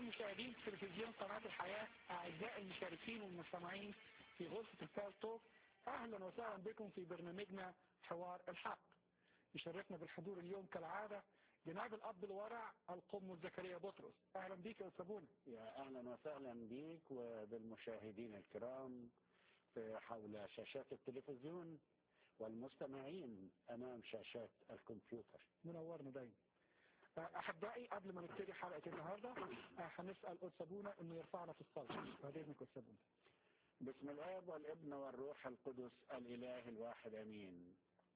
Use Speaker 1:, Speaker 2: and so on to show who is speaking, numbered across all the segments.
Speaker 1: مشاهدين تلفزيون قناة الحياة أعزائي المشاركين والمستمعين في غرفة الفال توك أهلا وسهلا بكم في برنامجنا حوار الحق يشرفنا بالحضور اليوم كالعادة جناب الأب الورع القم زكريا بطرس أهلا بيك يا أستاذ
Speaker 2: يا أهلا وسهلا بيك وبالمشاهدين الكرام في حول شاشات التلفزيون والمستمعين أمام شاشات الكمبيوتر
Speaker 1: منورنا دايما أحبائي قبل ما نبتدي حلقة النهاردة هنسأل أستاذ إنه يرفعنا في الصلاة بعد إذنك أستاذ
Speaker 2: بسم الآب والابن والروح القدس الإله الواحد أمين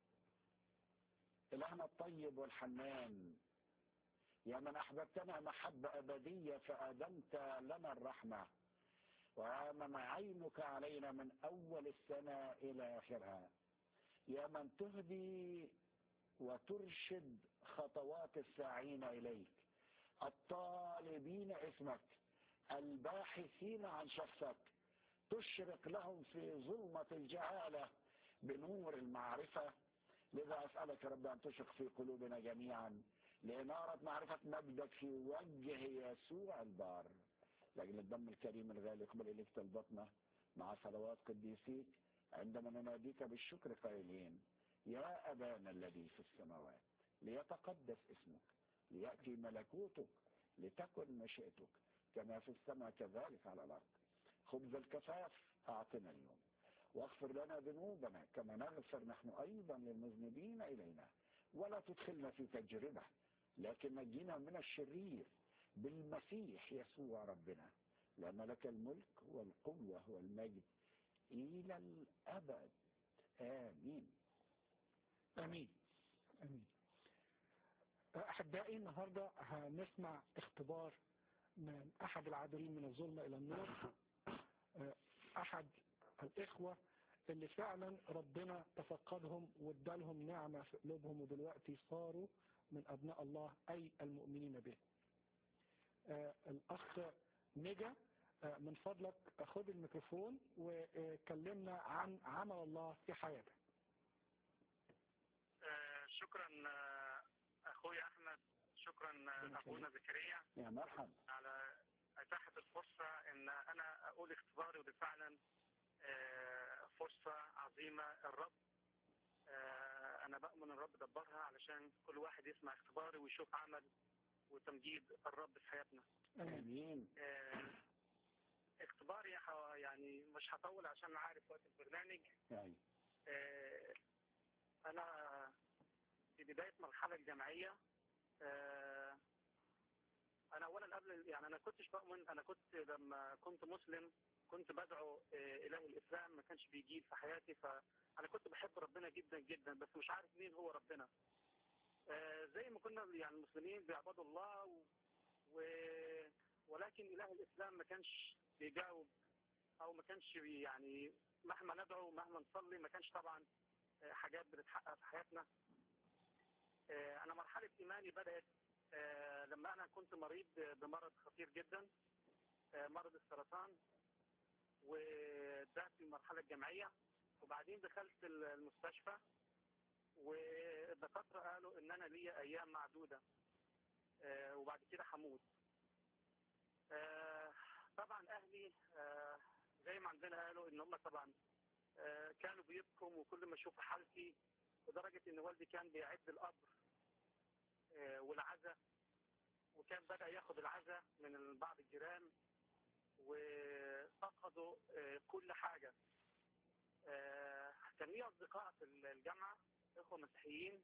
Speaker 2: إلهنا الطيب والحنان يا من أحببتنا محبة أبدية فأدمت لنا الرحمة وآمن عينك علينا من أول السنة إلى آخرها يا من تهدي وترشد خطوات الساعين إليك الطالبين اسمك الباحثين عن شخصك تشرق لهم في ظلمة الجهالة بنور المعرفة لذا أسألك رب أن تشرق في قلوبنا جميعا لإنارة معرفة مجدك في وجه يسوع البار لأجل الدم الكريم الغالي قبل إليك طلبتنا مع صلوات قديسيك عندما نناديك بالشكر قائلين يا أبانا الذي في السماوات ليتقدس اسمك ليأتي ملكوتك لتكن مشيئتك كما في السماء كذلك على الأرض خبز الكفاف أعطنا اليوم واغفر لنا ذنوبنا كما نغفر نحن أيضا للمذنبين إلينا ولا تدخلنا في تجربة لكن نجينا من الشرير بالمسيح يسوع ربنا لأن لك الملك والقوة والمجد إلى الأبد آمين
Speaker 1: أمين أمين أحبائي النهاردة هنسمع اختبار من أحد العابرين من الظلمة إلى النور أحد الإخوة اللي فعلا ربنا تفقدهم وادالهم نعمة في قلوبهم ودلوقتي صاروا من أبناء الله أي المؤمنين به الأخ نجا من فضلك خد الميكروفون وكلمنا عن عمل الله في حياتك
Speaker 3: شكرا اخوي احمد شكرا اخونا زكريا
Speaker 2: يا مرحبا
Speaker 3: على اتاحه الفرصه ان انا اقول اختباري ودي فعلا فرصه عظيمه الرب انا بامن الرب دبرها علشان كل واحد يسمع اختباري ويشوف عمل وتمجيد الرب في حياتنا
Speaker 2: امين
Speaker 3: اختباري يعني مش هطول عشان عارف وقت البرنامج
Speaker 2: يعني.
Speaker 3: انا في بداية مرحلة الجامعية انا اولا قبل يعني انا كنتش بؤمن انا كنت لما كنت مسلم كنت بدعو اله الاسلام ما كانش بيجيب في حياتي فانا كنت بحب ربنا جدا جدا بس مش عارف مين هو ربنا زي ما كنا يعني المسلمين بيعبدوا الله و... و... ولكن اله الاسلام ما كانش بيجاوب او ما كانش يعني مهما ندعو مهما نصلي ما كانش طبعا حاجات بتتحقق في حياتنا انا مرحلة ايماني بدأت لما انا كنت مريض بمرض خطير جدا مرض السرطان وده في المرحلة الجامعية وبعدين دخلت المستشفى والدكاترة قالوا ان انا ليا ايام معدودة وبعد كده هموت طبعا اهلي زي ما عندنا قالوا ان هم طبعا كانوا بيبكوا وكل ما يشوفوا حالتي لدرجة ان والدي كان بيعد القبر والعزاء وكان بدأ ياخد العزاء من بعض الجيران وفقدوا كل حاجة كان لي أصدقاء في الجامعة إخوة مسيحيين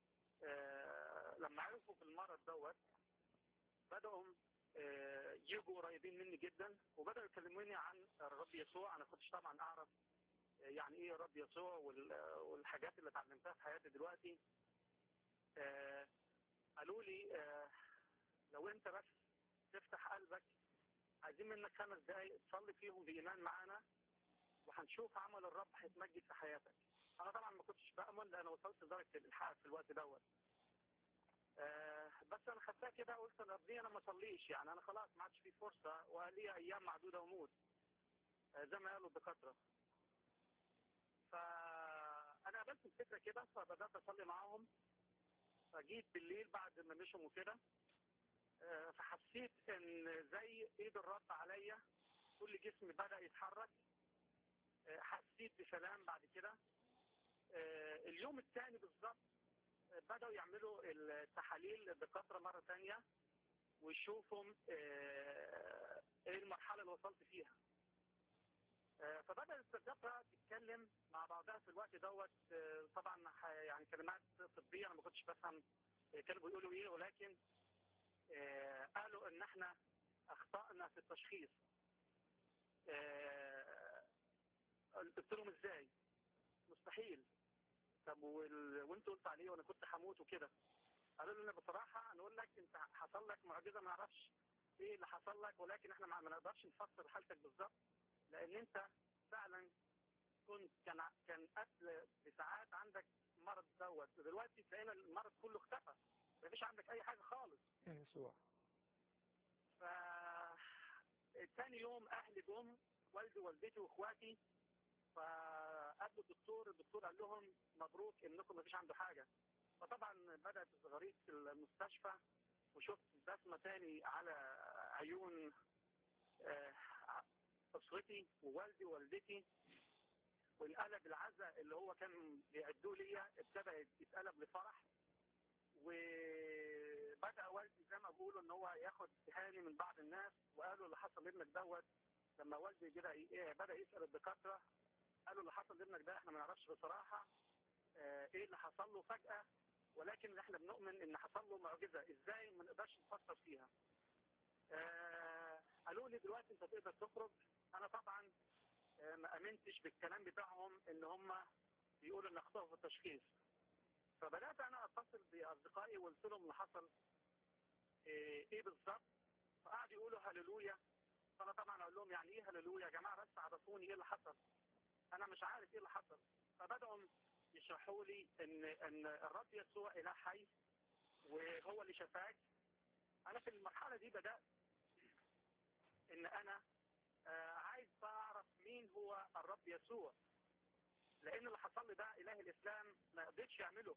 Speaker 3: لما عرفوا بالمرض دوت بدأوا يجوا قريبين مني جدا وبدأوا يكلموني عن الرب يسوع أنا كنتش طبعا أعرف يعني ايه الرب يسوع والحاجات اللي اتعلمتها في حياتي دلوقتي آه قالوا لي آه لو انت بس تفتح قلبك عايزين منك خمس دقايق تصلي فيهم بإيمان معانا وهنشوف عمل الرب هيتمجد في حياتك انا طبعا ما كنتش بأمن لان وصلت لدرجة الالحاد في الوقت دوت آه بس انا خدتها كده قلت طب ليه انا ما اصليش يعني انا خلاص ما عادش في فرصة ولي ايام معدودة وموت زي ما قالوا الدكاتره فانا قابلت الفكره كده فبدات اصلي معاهم فجيت بالليل بعد ما مشوا وكده آه، فحسيت ان زي ايد الرب عليا كل جسمي بدأ يتحرك آه، حسيت بسلام بعد كده آه، اليوم الثاني بالظبط آه، بدأوا يعملوا التحاليل الدكاترة مرة ثانية ويشوفوا آه، ايه المرحلة اللي وصلت فيها آه، فبدأت الدكاترة تتكلم مع بعضها في الوقت دوت آه، طبعا ح- يعني كلمات طبية انا ما كنتش بفهم آه، كانوا بيقولوا ايه ولكن آه، قالوا ان احنا اخطأنا في التشخيص آه، قلت لهم ازاي مستحيل طب وال... وانت قلت عليه وانا كنت هموت وكده قالوا لي انا بصراحه نقول لك انت حصل لك معجزه ما نعرفش ايه اللي حصل لك ولكن احنا ما ما نقدرش نفسر حالتك بالظبط لان انت فعلا كنت كان ع- كان قبل بساعات عندك مرض دوت ودلوقتي تلاقينا المرض كله اختفى مفيش عندك اي حاجه خالص
Speaker 1: يا يسوع
Speaker 3: ف تاني يوم اهلي جم والدي ووالدتي واخواتي فقابلوا الدكتور الدكتور قال لهم مبروك انكم مفيش عنده حاجه فطبعا بدات الزغاريد في المستشفى وشفت بسمه تاني على عيون آه، اسرتي ووالدي ووالدتي وانقلب العزاء اللي هو كان بيعدوه ليا ابتدى يتقلب لفرح وبدا والدي زي ما بيقولوا ان هو ياخد تهاني من بعض الناس وقالوا اللي حصل لابنك دوت لما والدي كده إيه بدا يسال الدكاتره قالوا اللي حصل لابنك ده احنا ما نعرفش بصراحه آه، ايه اللي حصل له فجاه ولكن احنا بنؤمن ان حصل له معجزه ازاي ما نقدرش نفسر فيها آه، قالوا لي دلوقتي انت تقدر تخرج انا طبعا آه، ما امنتش بالكلام بتاعهم ان هم بيقولوا ان اخطاوا في التشخيص فبدات انا اتصل باصدقائي وقلت لهم اللي حصل ايه إيه بالظبط فقعدوا يقولوا هللويا فانا طبعا اقول لهم يعني ايه هللويا يا جماعه بس عرفوني ايه اللي حصل انا مش عارف ايه اللي حصل فبداوا يشرحوا لي ان ان الرب يسوع اله حي وهو اللي شفاك انا في المرحله دي بدات ان انا آه، عايز اعرف مين هو الرب يسوع لان اللي حصل لي ده اله الاسلام ما قدرش يعمله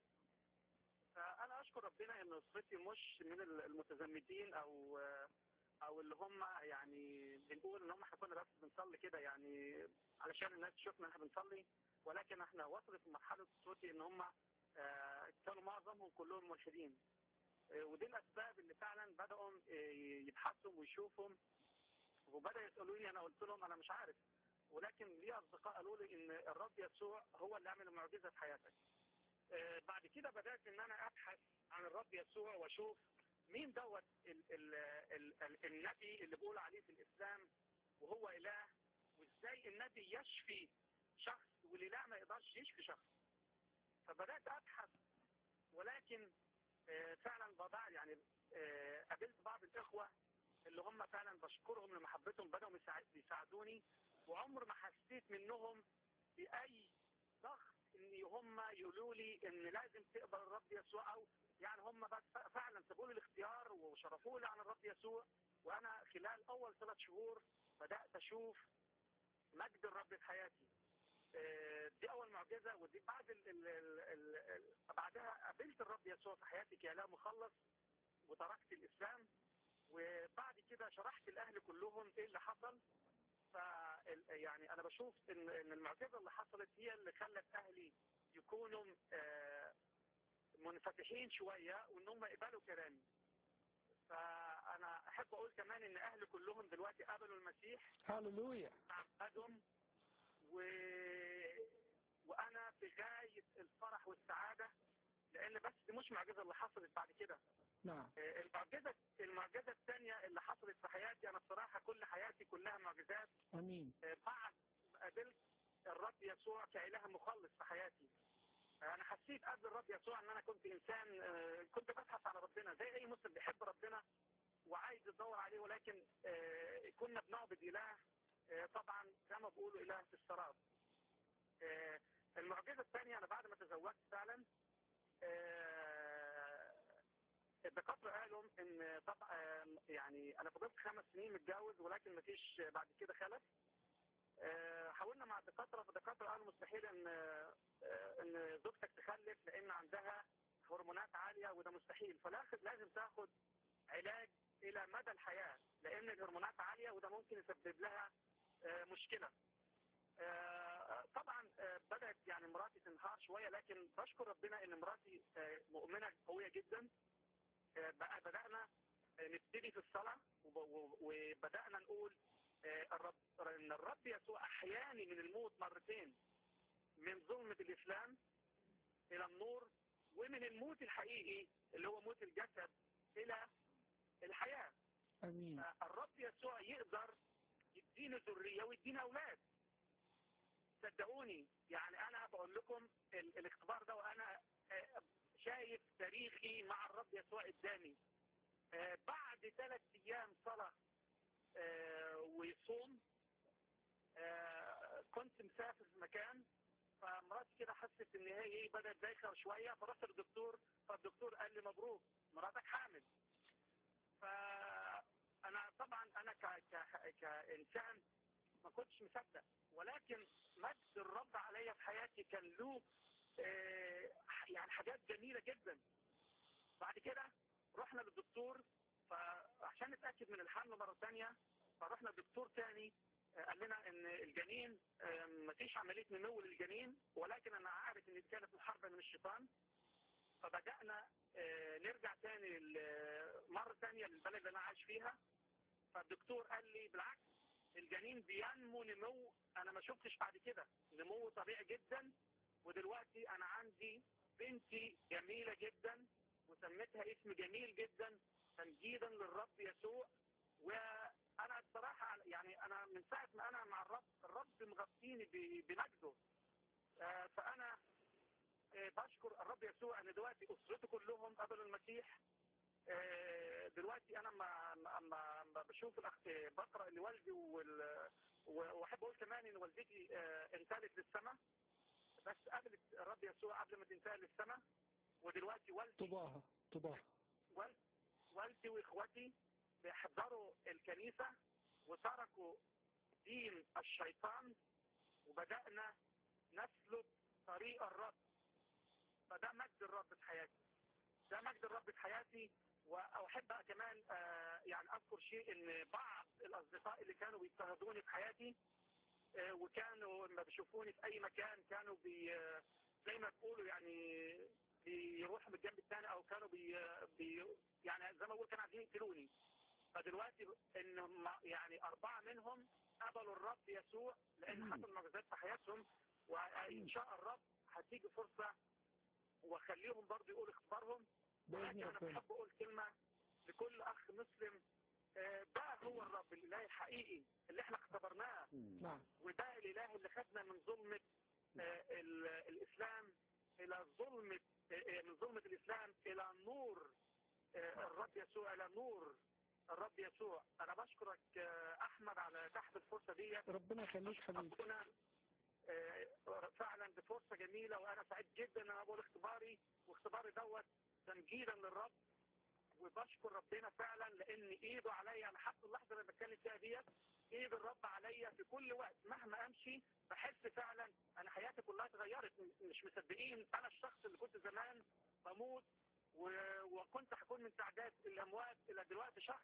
Speaker 3: فانا اشكر ربنا ان اسرتي مش من المتزمتين او او اللي هم يعني بنقول ان هم احنا كنا بس بنصلي كده يعني علشان الناس تشوفنا احنا بنصلي ولكن احنا وصلت مرحله صوتي ان هم آه، كانوا معظمهم كلهم ملحدين آه، ودي الاسباب اللي فعلا بداوا آه، يبحثوا ويشوفوا وبدا يسالوني انا قلت لهم انا مش عارف ولكن لي اصدقاء قالوا لي ان الرب يسوع هو اللي عمل المعجزه في حياتك آه، بعد كده بدات ان انا ابحث عن الرب يسوع واشوف مين دوت ال ال ال ال النبي اللي بيقول عليه في الاسلام وهو اله وازاي النبي يشفي شخص والاله ما يقدرش يشفي شخص فبدات ابحث ولكن آه، فعلا بضع يعني آه، قابلت بعض الاخوه اللي هم فعلا بشكرهم لمحبتهم بداوا يساعد- يساعدوني وعمر ما حسيت منهم باي ضغط ان هم يقولوا لي ان لازم تقبل الرب يسوع او يعني هم بس فعلا سابوا لي الاختيار وشرفوا لي عن الرب يسوع وانا خلال اول ثلاث شهور بدات اشوف مجد الرب في حياتي آه، دي اول معجزه ودي بعد ال ال ال ال ال بعدها قابلت الرب يسوع في حياتي كاله مخلص وتركت الاسلام وبعد كده شرحت الاهل كلهم ايه اللي حصل ف يعني انا بشوف ان ان المعجزه اللي حصلت هي اللي خلت اهلي يكونوا آه، منفتحين شويه وان هم يقبلوا كلامي فانا احب اقول كمان ان اهلي كلهم دلوقتي قبلوا المسيح
Speaker 1: هللويا
Speaker 3: تعبدهم و... وانا في غايه الفرح والسعاده لان بس دي مش معجزه اللي حصلت بعد كده
Speaker 1: نعم
Speaker 3: آه، المعجزه المعجزه الثانيه اللي حصلت في حياتي انا بصراحه كل حياتي كلها معجزات
Speaker 1: امين
Speaker 3: آه، بعد ما قابلت الرب يسوع كاله مخلص في حياتي آه، انا حسيت قبل الرب يسوع ان انا كنت انسان آه، كنت ببحث على ربنا زي اي مسلم بيحب ربنا وعايز يدور عليه ولكن آه، كنا بنعبد اله آه، طبعا زي ما بيقولوا اله في السراب آه، المعجزه الثانيه انا بعد ما تزوجت فعلا آه، الدكاتره قالوا ان طبعا يعني انا فضلت خمس سنين متجوز ولكن مفيش بعد كده خلف آه، حاولنا مع الدكاتره فالدكاتره قالوا مستحيل ان آه، ان زوجتك تخلف لان عندها هرمونات عاليه وده مستحيل فلاخد لازم تاخد علاج الى مدى الحياه لان الهرمونات عاليه وده ممكن يسبب لها آه، مشكله. آه، طبعا آه، بدات يعني مراتي تنهار شويه لكن بشكر ربنا ان مراتي آه، مؤمنه قويه جدا. آه، بقى بدانا آه، نبتدي في الصلاه وب- و- وبدانا نقول آه، الرب ان الرب يسوع احياني من الموت مرتين من ظلمه الاسلام الى النور ومن الموت الحقيقي اللي هو موت الجسد الى الحياه
Speaker 1: امين
Speaker 3: الرب يسوع يقدر يديني ذريه ويديني اولاد صدقوني يعني انا بقول لكم ال- الاختبار ده وانا آه، شايف تاريخي مع الرب يسوع قدامي آه، بعد ثلاث ايام صلاه آه، وصوم آه، كنت مسافر في مكان فمراتي كده حست ان هي ايه بدات دايخه شويه فرحت للدكتور فالدكتور قال لي مبروك مراتك حامل فانا طبعا انا ك... ك... كانسان ما كنتش مصدق ولكن مجد الرب عليا في حياتي كان له آه، يعني حاجات جميله جدا بعد كده رحنا للدكتور فعشان نتاكد من الحمل مره ثانيه فرحنا لدكتور تاني آه، قال لنا ان الجنين آه، مفيش عمليه نمو للجنين ولكن انا عارف ان دي كانت محاربه من الشيطان فبدانا آه، نرجع تاني ل- مره ثانيه للبلد اللي انا عايش فيها فالدكتور قال لي بالعكس الجنين بينمو نمو انا ما شفتش بعد كده نمو طبيعي جدا ودلوقتي انا عندي بنتي جميله جدا وسميتها اسم جميل جدا تمجيدا للرب يسوع وانا الصراحه يعني انا من ساعه ما انا مع الرب الرب مغطيني ب- بمجده آه، فانا آه، بشكر الرب يسوع ان دلوقتي اسرته كلهم قبلوا المسيح آه، دلوقتي انا ما ما- ما ما بشوف الأخ- آه، بقرا لوالدي وال- و- واحب اقول كمان ان والدتي آه، انتقلت للسماء بس قبلت الرب يسوع قبل ما تنتقل للسماء ودلوقتي والدي
Speaker 1: طباها طباها
Speaker 3: وال- والدي واخواتي بيحضروا الكنيسة وتركوا دين الشيطان وبدأنا نسلك طريق الرب فده مجد الرب في حياتي ده مجد الرب في حياتي واحب بقى كمان آه، يعني اذكر شيء ان بعض الاصدقاء اللي كانوا بيضطهدوني في حياتي آه، وكانوا لما بيشوفوني في اي مكان كانوا بي آه، زي ما تقولوا يعني بيروحوا من الجنب الثاني او كانوا بي, بي يعني زي ما بقول كانوا عايزين يقتلوني فدلوقتي ان هم يعني اربعه منهم قبلوا الرب يسوع لان حصل معجزات في حياتهم وان شاء الرب هتيجي فرصه واخليهم برضه يقولوا اخبارهم
Speaker 1: باذن
Speaker 3: ولكن انا
Speaker 1: ربنا
Speaker 3: بحب اقول كلمه لكل اخ مسلم آه، ده هو الرب الاله الحقيقي اللي احنا اختبرناه
Speaker 1: نعم
Speaker 3: وده الاله اللي خدنا من ظلمه آه، ال- الاسلام الى ظلمه آه، آه، من ظلمه الاسلام الى نور آه، الرب يسوع الى نور الرب يسوع انا بشكرك آه، احمد على تحت الفرصه دي
Speaker 1: ربنا يخليك حبيبي
Speaker 3: ربنا آه، فعلا دي فرصه جميله وانا سعيد جدا ان انا بقول اختباري واختباري دوت تمجيدا للرب وبشكر ربنا فعلا لان ايده عليا انا حتى اللحظه اللي بتكلم فيها ديت ايد الرب عليا في كل وقت مهما امشي بحس فعلا انا حياتي كلها اتغيرت م- مش مصدقين انا الشخص اللي كنت زمان بموت و- وكنت هكون من تعداد الاموات الى دلوقتي شخص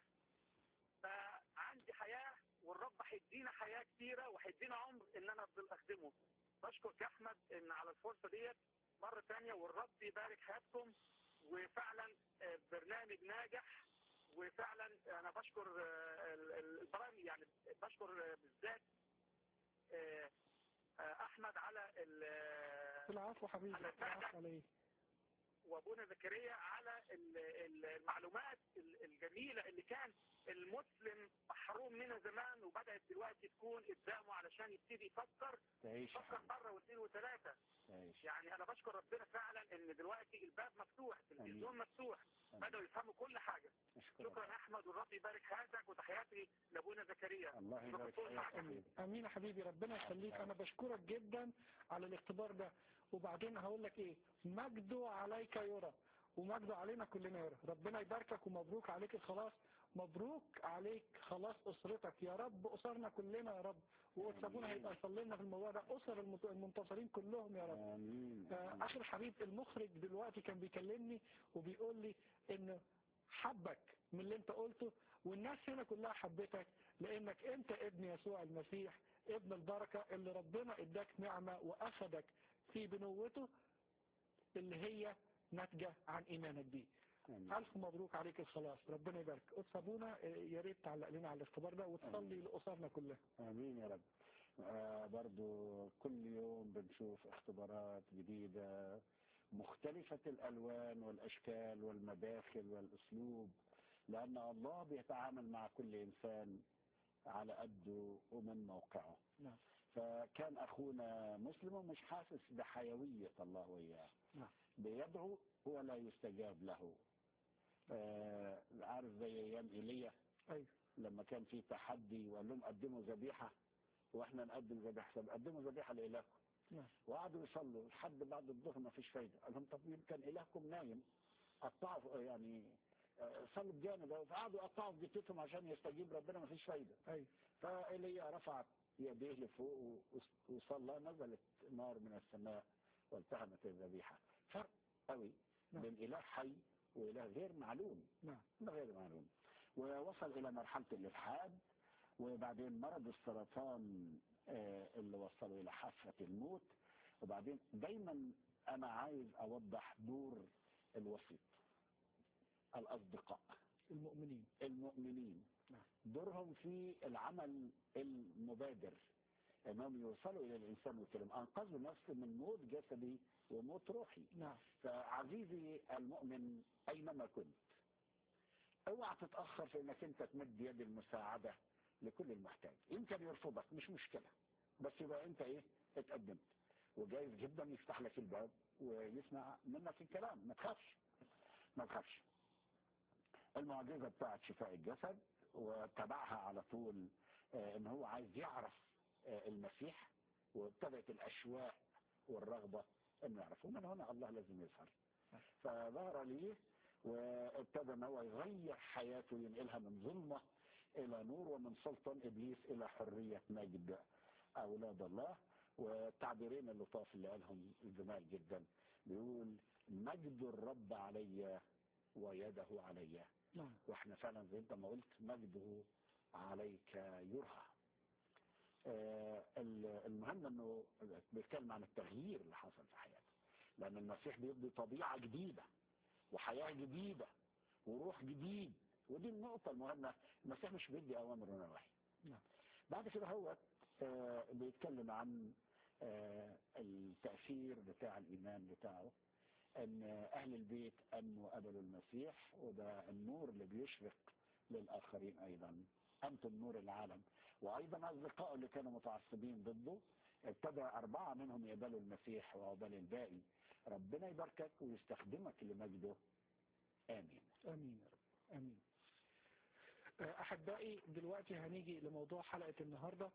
Speaker 3: فعندي حياه والرب هيدينا حياه كتيره وهيدينا عمر ان انا افضل اخدمه بشكرك يا احمد ان على الفرصه ديت مره ثانيه والرب يبارك حياتكم وفعلا آه، برنامج ناجح وفعلا انا بشكر آه، ال- ال- البرامج يعني بشكر آه، بالذات آه، آه، احمد على ال-
Speaker 1: العفو حبيبي
Speaker 3: على
Speaker 1: العفو عليه
Speaker 3: وابونا زكريا على ال- ال- المعلومات ال- الجميله اللي كان المسلم محروم منها زمان وبدات دلوقتي تكون قدامه علشان يبتدي يفكر
Speaker 2: تعيش يا
Speaker 3: يفكر
Speaker 2: حبيبي،
Speaker 3: مره واثنين وثلاثه
Speaker 2: تعيش
Speaker 3: يعني انا بشكر ربنا فعلا ان دلوقتي الباب مفتوح التلفزيون مفتوح
Speaker 2: آمين.
Speaker 3: بداوا يفهموا كل حاجه
Speaker 2: أشكرك
Speaker 3: شكرا يا احمد والرب يبارك حياتك وتحياتي لابونا زكريا
Speaker 2: الله يبارك
Speaker 3: شكراً
Speaker 2: فيك
Speaker 3: معك.
Speaker 2: يا
Speaker 1: امين
Speaker 2: حبيبي
Speaker 1: امين يا حبيبي ربنا يخليك انا بشكرك جدا على الاختبار ده وبعدين هقول لك ايه مجده عليك يرى ومجده علينا كلنا يرى ربنا يباركك ومبروك عليك الخلاص مبروك عليك خلاص اسرتك يا رب اسرنا كلنا يا رب وسابونا هيبقى يصلي لنا في الموضوع ده اسر المت- المنتصرين كلهم يا رب
Speaker 2: آمين
Speaker 1: آه، اخي الحبيب المخرج دلوقتي كان بيكلمني وبيقول لي ان حبك من اللي انت قلته والناس هنا كلها حبتك لانك انت ابن يسوع المسيح ابن البركة اللي ربنا اداك نعمة واخدك في بنوته اللي هي ناتجة عن ايمانك بيه
Speaker 2: آمين.
Speaker 1: الف مبروك عليك الخلاص ربنا يبارك قدس ابونا آه، يا ريت تعلق لنا على الاختبار ده وتصلي لاسرنا كلها
Speaker 2: امين يا رب آه برضو كل يوم بنشوف اختبارات جديدة مختلفة الالوان والاشكال والمداخل والاسلوب لان الله بيتعامل مع كل انسان على قده ومن موقعه
Speaker 1: نعم
Speaker 2: فكان اخونا مسلم ومش حاسس بحيوية الله وياه
Speaker 1: نعم
Speaker 2: بيدعو ولا يستجاب له آه عارف زي ايام ايليا
Speaker 1: ايوه
Speaker 2: لما كان في تحدي وقال لهم قدموا ذبيحه واحنا نقدم ذبيحه طب قدموا ذبيحه لالهكم
Speaker 1: نعم
Speaker 2: وقعدوا يصلوا لحد بعد الظهر ما فيش فايده قال لهم طب يمكن الهكم نايم قطعوا يعني آه، صلوا بجانب فقعدوا يقطعوا في جتتهم عشان يستجيب ربنا ما فيش فايده
Speaker 1: ايوه
Speaker 2: فايليا رفع يديه لفوق و- وصلى نزلت نار من السماء والتهمت الذبيحه فرق قوي
Speaker 1: نعم.
Speaker 2: بين اله حي واله غير معلوم
Speaker 1: نعم
Speaker 2: غير معلوم ووصل إلى مرحلة الإلحاد وبعدين مرض السرطان آه، اللي وصله إلى حافة الموت وبعدين دايما أنا عايز أوضح دور الوسيط الأصدقاء
Speaker 1: المؤمنين
Speaker 2: المؤمنين
Speaker 1: نعم.
Speaker 2: دورهم في العمل المبادر انهم يوصلوا الى الانسان والكلام انقذوا نفسه من موت جسدي وموت روحي
Speaker 1: نعم
Speaker 2: فعزيزي المؤمن اينما كنت اوعى تتاخر في انك انت تمد يد المساعده لكل المحتاج يمكن يرفضك مش مشكله بس يبقى انت ايه اتقدمت وجايز جدا يفتح لك الباب ويسمع منك الكلام ما تخافش ما تخافش المعجزه بتاعت شفاء الجسد وتبعها على طول آه، ان هو عايز يعرف آه، المسيح وابتدت الاشواق والرغبه انه يعرف ومن هنا الله لازم يظهر فظهر ليه وابتدى ان هو يغير حياته ينقلها من ظلمه الى نور ومن سلطان ابليس الى حريه مجد اولاد الله والتعبيرين اللطاف اللي قالهم الجمال جدا بيقول مجد الرب علي ويده علي
Speaker 1: نعم
Speaker 2: واحنا فعلا زي انت ما قلت مجده عليك يرهى آه، ال- المهم انه بيتكلم عن التغيير اللي حصل في حياته لان المسيح بيدي طبيعه جديده وحياه جديده وروح جديد ودي النقطه المهمه المسيح مش بيدي اوامر ونواهي
Speaker 1: نعم.
Speaker 2: بعد كده هو آه، بيتكلم عن آه، التاثير بتاع الايمان بتاعه ان اهل البيت امنوا قبلوا المسيح وده النور اللي بيشرق للاخرين ايضا انتم نور العالم وايضا اصدقائه اللي كانوا متعصبين ضده ابتدى اربعه منهم يقبلوا المسيح وعقبال الباقي ربنا يباركك ويستخدمك لمجده امين
Speaker 1: امين يا رب امين آه، احبائي دلوقتي هنيجي لموضوع حلقه النهارده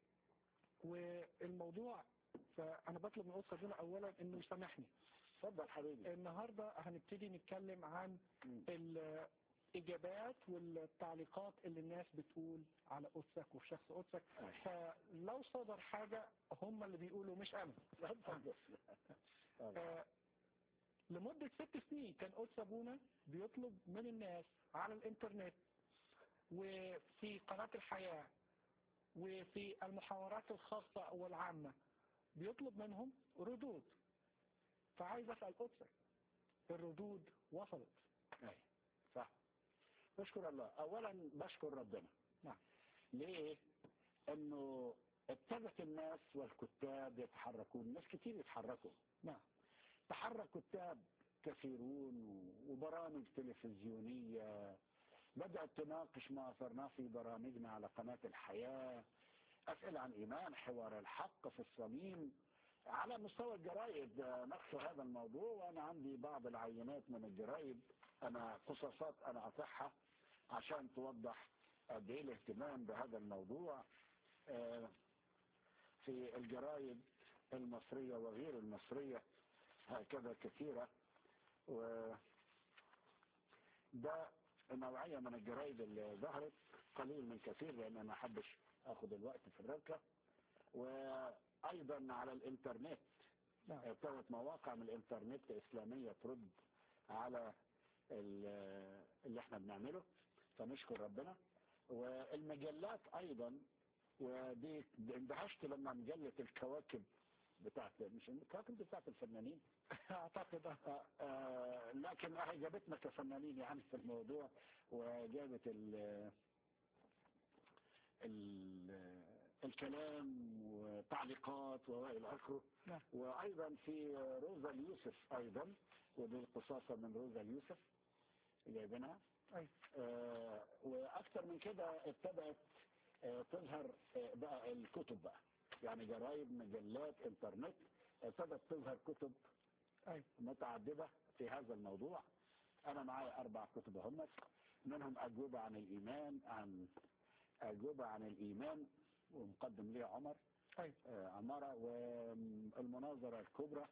Speaker 1: والموضوع فانا بطلب من قدس ربنا اولا انه يسامحني
Speaker 2: اتفضل حبيبي
Speaker 1: النهارده هنبتدي نتكلم عن
Speaker 2: مم.
Speaker 1: الاجابات والتعليقات اللي الناس بتقول على قدسك وفي شخص قدسك فلو صدر حاجه هم اللي بيقولوا مش انا
Speaker 2: اتفضل.
Speaker 1: آه، لمدة ست سنين كان قدس أبونا بيطلب من الناس على الإنترنت وفي قناة الحياة وفي المحاورات الخاصة والعامة بيطلب منهم ردود فعايز أسأل قدسك الردود وصلت
Speaker 2: أي. صح بشكر الله اولا بشكر ربنا
Speaker 1: نعم.
Speaker 2: ليه انه ابتدت الناس والكتاب يتحركون ناس كتير يتحركوا
Speaker 1: نعم
Speaker 2: تحرك كتاب كثيرون وبرامج تلفزيونية بدأت تناقش ما أثرناه في برامجنا على قناة الحياة أسئلة عن إيمان حوار الحق في الصميم على مستوى الجرائد آه، ناقشوا هذا الموضوع وأنا عندي بعض العينات من الجرائد أنا قصصات أنا أطرحها عشان توضح قد إيه الاهتمام بهذا الموضوع آه، في الجرائد المصرية وغير المصرية هكذا كثيرة و ده نوعية من الجرائد اللي ظهرت قليل من كثير لأن أنا ما أحبش أخذ الوقت في الربكة وأيضا على الإنترنت
Speaker 1: نعم
Speaker 2: ابتدت مواقع من الإنترنت إسلامية ترد على ال- اللي احنا بنعمله فنشكر ربنا والمجلات ايضا ودي اندهشت لما مجلة الكواكب بتاعت مش الكواكب بتاعت الفنانين
Speaker 1: اعتقد آه.
Speaker 2: آه، آه، لكن اعجبتنا كفنانين يعني في الموضوع وجابت ال ال الكلام وتعليقات والى اخره
Speaker 1: نعم.
Speaker 2: وايضا في روزا اليوسف ايضا ودي قصاصه من روزا اليوسف جايبينها
Speaker 1: أي.
Speaker 2: آه، واكثر من كده ابتدت آه، تظهر آه، بقى الكتب بقى يعني جرايد مجلات انترنت ابتدت تظهر كتب
Speaker 1: أي.
Speaker 2: متعددة في هذا الموضوع أنا معايا أربع كتب هم منهم أجوبة عن الإيمان عن أجوبة عن الإيمان ومقدم ليه عمر
Speaker 1: أي.
Speaker 2: آه، عمارة والمناظرة الكبرى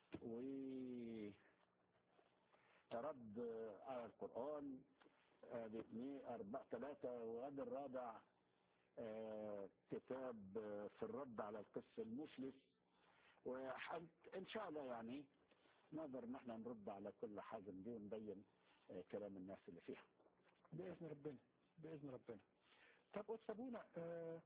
Speaker 2: ورد آية القرآن آه، باثنين أربعة ثلاثة وغد الرابع آه، كتاب آه، في الرد على القس المفلس وإن شاء الله يعني نقدر ان احنا نرد على كل حاجة دي ونبين آه، كلام الناس اللي فيها
Speaker 1: بإذن ربنا بإذن ربنا طب أتسابونا آه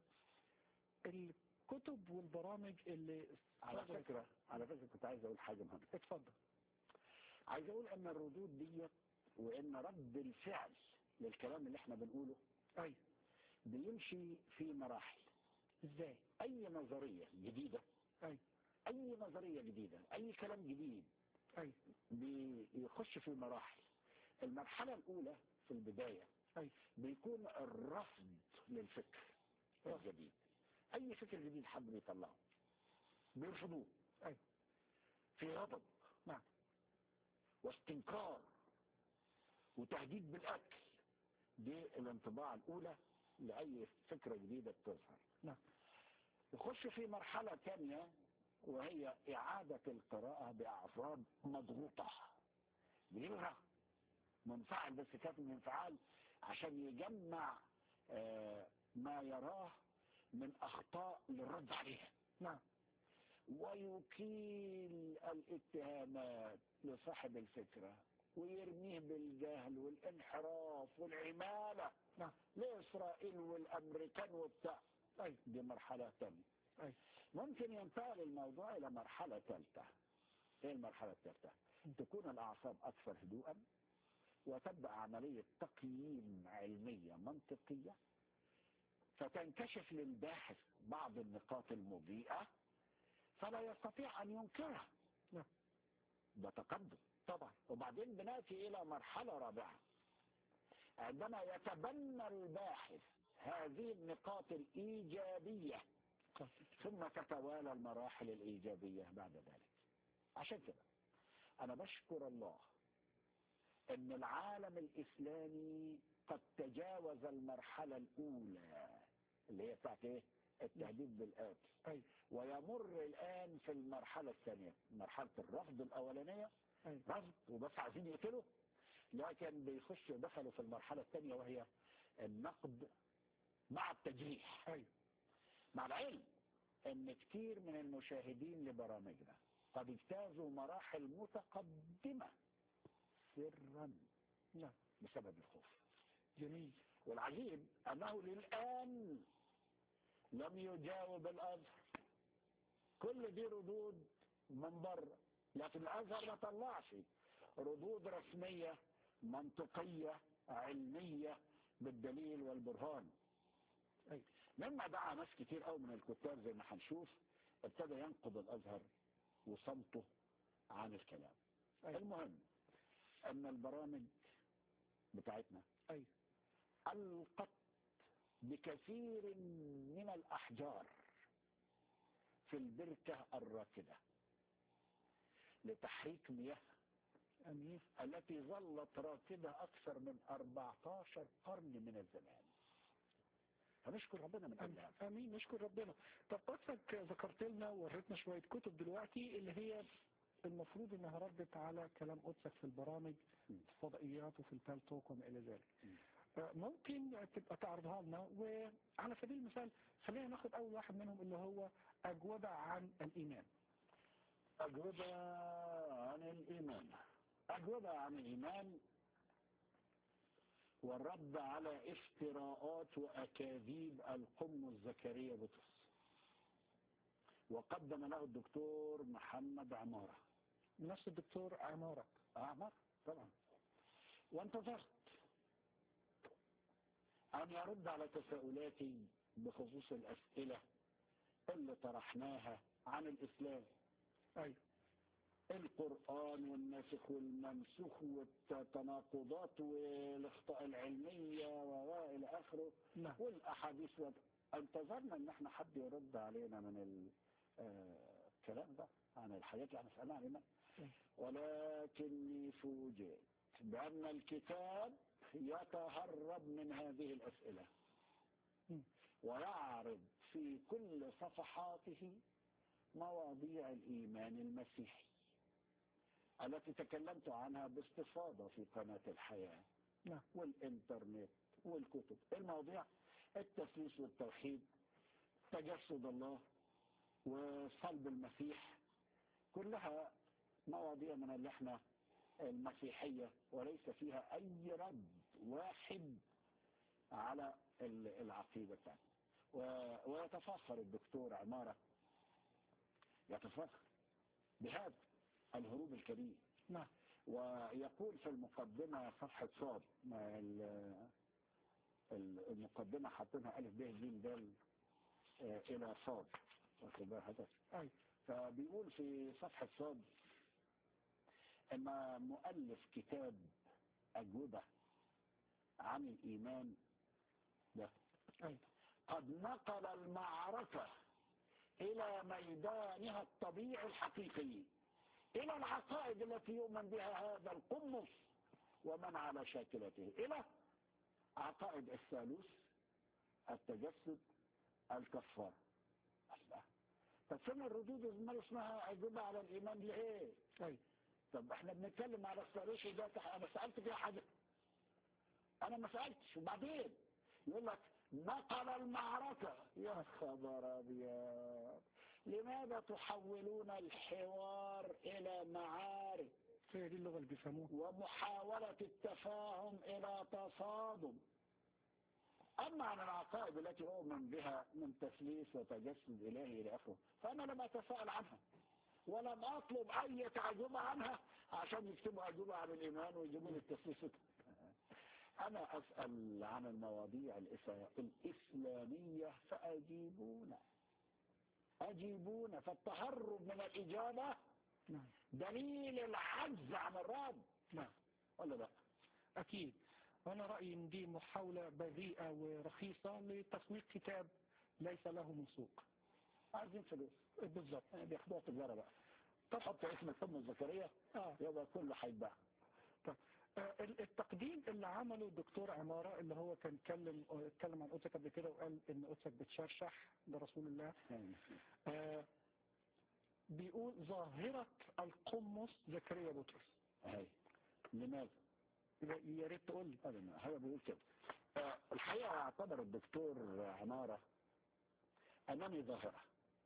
Speaker 1: الكتب والبرامج اللي
Speaker 2: على
Speaker 1: صدرت-
Speaker 2: فكرة على فكرة كنت عايز اقول حاجة مهمة
Speaker 1: اتفضل
Speaker 2: عايز اقول ان الردود دي وان رد الفعل للكلام اللي احنا بنقوله
Speaker 1: أي
Speaker 2: بيمشي في مراحل
Speaker 1: ازاي
Speaker 2: اي نظرية جديدة
Speaker 1: أي
Speaker 2: اي نظرية جديدة اي كلام جديد
Speaker 1: أي
Speaker 2: بيخش في مراحل المرحلة الاولى في البداية
Speaker 1: أي
Speaker 2: بيكون الرفض للفكر الجديد اي فكر جديد حد بيطلعه بيرفضوه
Speaker 1: أي
Speaker 2: في غضب
Speaker 1: نعم
Speaker 2: واستنكار وتهديد بالاكل دي الانطباع الاولى لاي فكرة جديدة بتظهر
Speaker 1: نعم
Speaker 2: يخش في مرحلة ثانية وهي إعادة القراءة بأعصاب مضغوطة بيقرأ منفعل بس كانت من انفعال عشان يجمع آه، ما يراه من أخطاء للرد عليها
Speaker 1: نعم
Speaker 2: ويكيل الاتهامات لصاحب الفكرة ويرميه بالجهل والانحراف والعمالة
Speaker 1: نعم
Speaker 2: لإسرائيل والأمريكان وبتاع
Speaker 1: أي
Speaker 2: دي مرحلة ثانية
Speaker 1: أي
Speaker 2: ممكن ينتقل الموضوع إلى مرحلة ثالثة إيه المرحلة الثالثة؟ تكون الأعصاب أكثر هدوءا وتبدأ عملية تقييم علمية منطقية فتنكشف للباحث بعض النقاط المضيئة فلا يستطيع أن ينكرها
Speaker 1: نعم.
Speaker 2: ده تقدم
Speaker 1: طبعا
Speaker 2: وبعدين بناتي إلى مرحلة رابعة عندما يتبنى الباحث هذه النقاط الإيجابية ثم تتوالى المراحل الإيجابية بعد ذلك عشان كده أنا بشكر الله أن العالم الإسلامي قد تجاوز المرحلة الأولى اللي هي بتاعت إيه؟ التهديد بالقتل
Speaker 1: أي
Speaker 2: ويمر الآن في المرحلة الثانية مرحلة الرفض الأولانية
Speaker 1: أي
Speaker 2: رفض وبس عايزين يقتلوا لكن بيخشوا دخلوا في المرحلة الثانية وهي النقد مع التجريح
Speaker 1: أي
Speaker 2: مع العلم ان كتير من المشاهدين لبرامجنا قد اجتازوا مراحل متقدمة سرا
Speaker 1: نعم
Speaker 2: بسبب الخوف
Speaker 1: جميل
Speaker 2: والعجيب انه للآن لم يجاوب الازهر كل دي ردود من بره لكن الازهر ما طلعش ردود رسمية منطقية علمية بالدليل والبرهان
Speaker 1: أي
Speaker 2: مما دعا ناس كتير قوي من الكتاب زي ما هنشوف ابتدى ينقض الازهر وصمته عن الكلام
Speaker 1: أي
Speaker 2: المهم ان البرامج بتاعتنا
Speaker 1: أي
Speaker 2: القت بكثير من الاحجار في البركة الراكدة لتحريك مياه
Speaker 1: أمين
Speaker 2: التي ظلت راكدة اكثر من 14 قرن من الزمان فنشكر ربنا من اجل هذا
Speaker 1: أم- امين نشكر ربنا طب قصدك ذكرت لنا ووريتنا شويه كتب دلوقتي اللي هي المفروض انها ردت على كلام قدسك في البرامج
Speaker 2: م.
Speaker 1: في الفضائيات وفي البال توك وما الى ذلك
Speaker 2: م.
Speaker 1: آه، ممكن تبقى تعرضها لنا وعلى سبيل المثال خلينا ناخد اول واحد منهم اللي هو اجوبه عن الايمان
Speaker 2: أجوبة عن الإيمان أجوبة عن الإيمان والرد على افتراءات وأكاذيب القمص زكريا بطرس وقدم له الدكتور محمد عمارة
Speaker 1: نفس الدكتور عمارة
Speaker 2: عمارة طبعا وانتظرت أن يرد على تساؤلاتي بخصوص الأسئلة اللي طرحناها عن الإسلام
Speaker 1: أيوة
Speaker 2: القرآن والناسخ والمنسوخ والتناقضات والاخطاء العلمية وإلى آخره
Speaker 1: نعم
Speaker 2: والأحاديث و... انتظرنا ان احنا حد يرد علينا من ال- آه، الكلام ده عن الحاجات اللي احنا سألنا علينا
Speaker 1: نعم.
Speaker 2: ولكني فوجئت بأن الكتاب يتهرب من هذه الأسئلة
Speaker 1: مم.
Speaker 2: ويعرض في كل صفحاته مواضيع الإيمان المسيحي التي تكلمت عنها باستفاضة في قناة الحياة
Speaker 1: نعم
Speaker 2: والإنترنت والكتب المواضيع التثليث والتوحيد تجسد الله وصلب المسيح كلها مواضيع من اللي احنا المسيحية وليس فيها أي رد واحد على ال- العقيدة بتاعتنا و- ويتفاخر الدكتور عمارة يتفاخر بهذا الهروب الكبير
Speaker 1: نعم
Speaker 2: ويقول في المقدمة صفحة صاد ما ال- ال- المقدمة حاطينها ألف ب ج د آه، إلى صاد واخد بال حضرتك؟
Speaker 1: أيوة
Speaker 2: فبيقول في صفحة صاد أن مؤلف كتاب أجوبة عن الإيمان ده
Speaker 1: أيوة
Speaker 2: قد نقل المعركة إلى ميدانها الطبيعي الحقيقي إلى العقائد التي يؤمن بها هذا القمص ومن على شاكلته إلى عقائد الثالوث التجسد الكفار الله طب فين الردود اللي اسمها أجوبة على الإيمان لإيه؟
Speaker 1: أيوة
Speaker 2: طب احنا بنتكلم على الثالوث ده تح- انا سألت فيها حاجة انا ما سألتش وبعدين يقول لك نقل المعركة يا خبر ابيض لماذا تحولون الحوار الى معارك
Speaker 1: هي دي اللغة اللي بيفهموها
Speaker 2: ومحاولة التفاهم الى تصادم اما عن العقائد التي اؤمن بها من تثليث وتجسد الهي الى اخره فانا لم اتساءل عنها ولم اطلب اي تعجب عنها عشان يكتبوا اجوبه عن الايمان ويجيبوا لي التثليث انا اسال عن المواضيع الإس- الاسلاميه فاجيبونا اجيبونا فالتهرب من الاجابه
Speaker 1: نعم
Speaker 2: دليل العجز عن الرد
Speaker 1: نعم
Speaker 2: ولا لا
Speaker 1: أكيد وأنا رأيي إن دي محاولة بذيئة ورخيصة لتسويق كتاب ليس له من سوق
Speaker 2: عايزين فلوس
Speaker 1: بالظبط
Speaker 2: بياخدوها تجاره بقى تحط اسم الام زكريا
Speaker 1: آه.
Speaker 2: يبقى كله هيتباع
Speaker 1: آه، ال- التقديم اللي عمله الدكتور عمارة اللي هو كان اتكلم آه، اتكلم عن قدسك قبل كده وقال ان قدسك بتشرشح لرسول الله آه، بيقول ظاهرة القمص زكريا بطرس
Speaker 2: هاي لماذا؟
Speaker 1: يا ريت تقول لي
Speaker 2: أبدا هو بيقول كده آه، الحقيقة اعتبر الدكتور عمارة أمامي ظاهرة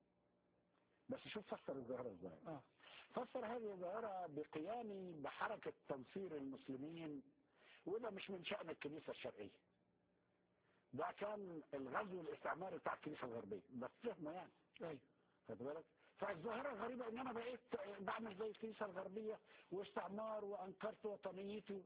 Speaker 2: بس شوف فسر الظاهرة ازاي
Speaker 1: اه
Speaker 2: فسر هذه الظاهرة بقيامي بحركة تنصير المسلمين وده مش من شأن الكنيسة الشرقية ده كان الغزو الاستعماري بتاع الكنيسة الغربية بس فهمه يعني
Speaker 1: ايوه
Speaker 2: خد بالك فالظاهرة الغريبة ان انا بقيت بعمل زي الكنيسة الغربية واستعمار وانكرت وطنيتي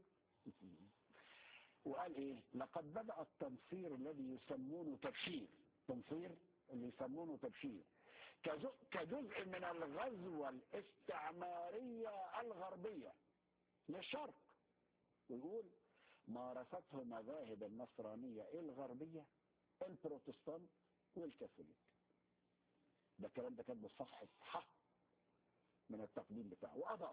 Speaker 2: وقال ايه لقد بدأ التنصير الذي يسمونه تبشير تنصير اللي يسمونه تبشير كجزء, كجزء من الغزوة الاستعمارية الغربية للشرق ويقول مارسته مذاهب النصرانية الغربية البروتستانت والكاثوليك ده الكلام ده كان بصفحة ح من التقديم بتاعه وأضاف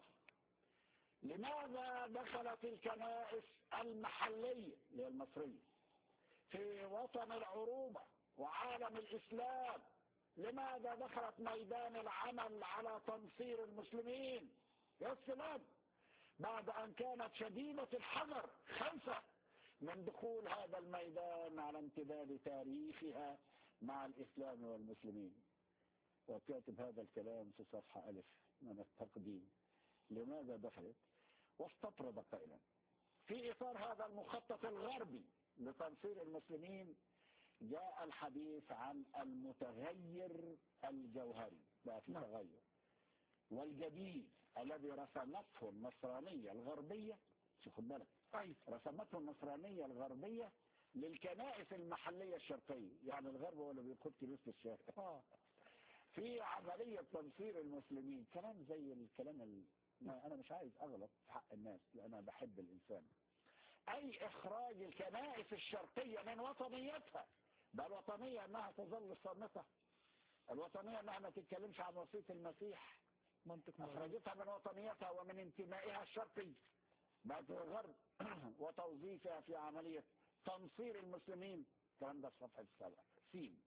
Speaker 2: لماذا دخلت الكنائس المحلية اللي هي المصرية في وطن العروبة وعالم الإسلام لماذا دخلت ميدان العمل على تنصير المسلمين يا سلام بعد أن كانت شديدة الحذر خايفة من دخول هذا الميدان على امتداد تاريخها مع الإسلام والمسلمين وكاتب هذا الكلام في صفحة ألف من التقديم لماذا دخلت واستطرد قائلا في إطار هذا المخطط الغربي لتنصير المسلمين جاء الحديث عن المتغير الجوهري بقى في
Speaker 1: نعم.
Speaker 2: تغير والجديد الذي رسمته النصرانية الغربية شوفوا بالك
Speaker 1: أيوة
Speaker 2: رسمته النصرانية الغربية للكنائس المحلية الشرقية يعني الغرب هو اللي بيقود كنيسة الشرق
Speaker 1: آه
Speaker 2: في عملية تنصير المسلمين كلام زي الكلام ال... ما أنا مش عايز أغلط في حق الناس لأن أنا بحب الإنسان أي إخراج الكنائس الشرقية من وطنيتها ده الوطنية أنها تظل صامتة الوطنية أنها ما تتكلمش عن وصية المسيح
Speaker 1: منطق مظبوط.
Speaker 2: أخرجتها من وطنيتها ومن انتمائها الشرقي بعد الغرب وتوظيفها في عملية تنصير المسلمين الكلام ده في صفحة السبع سين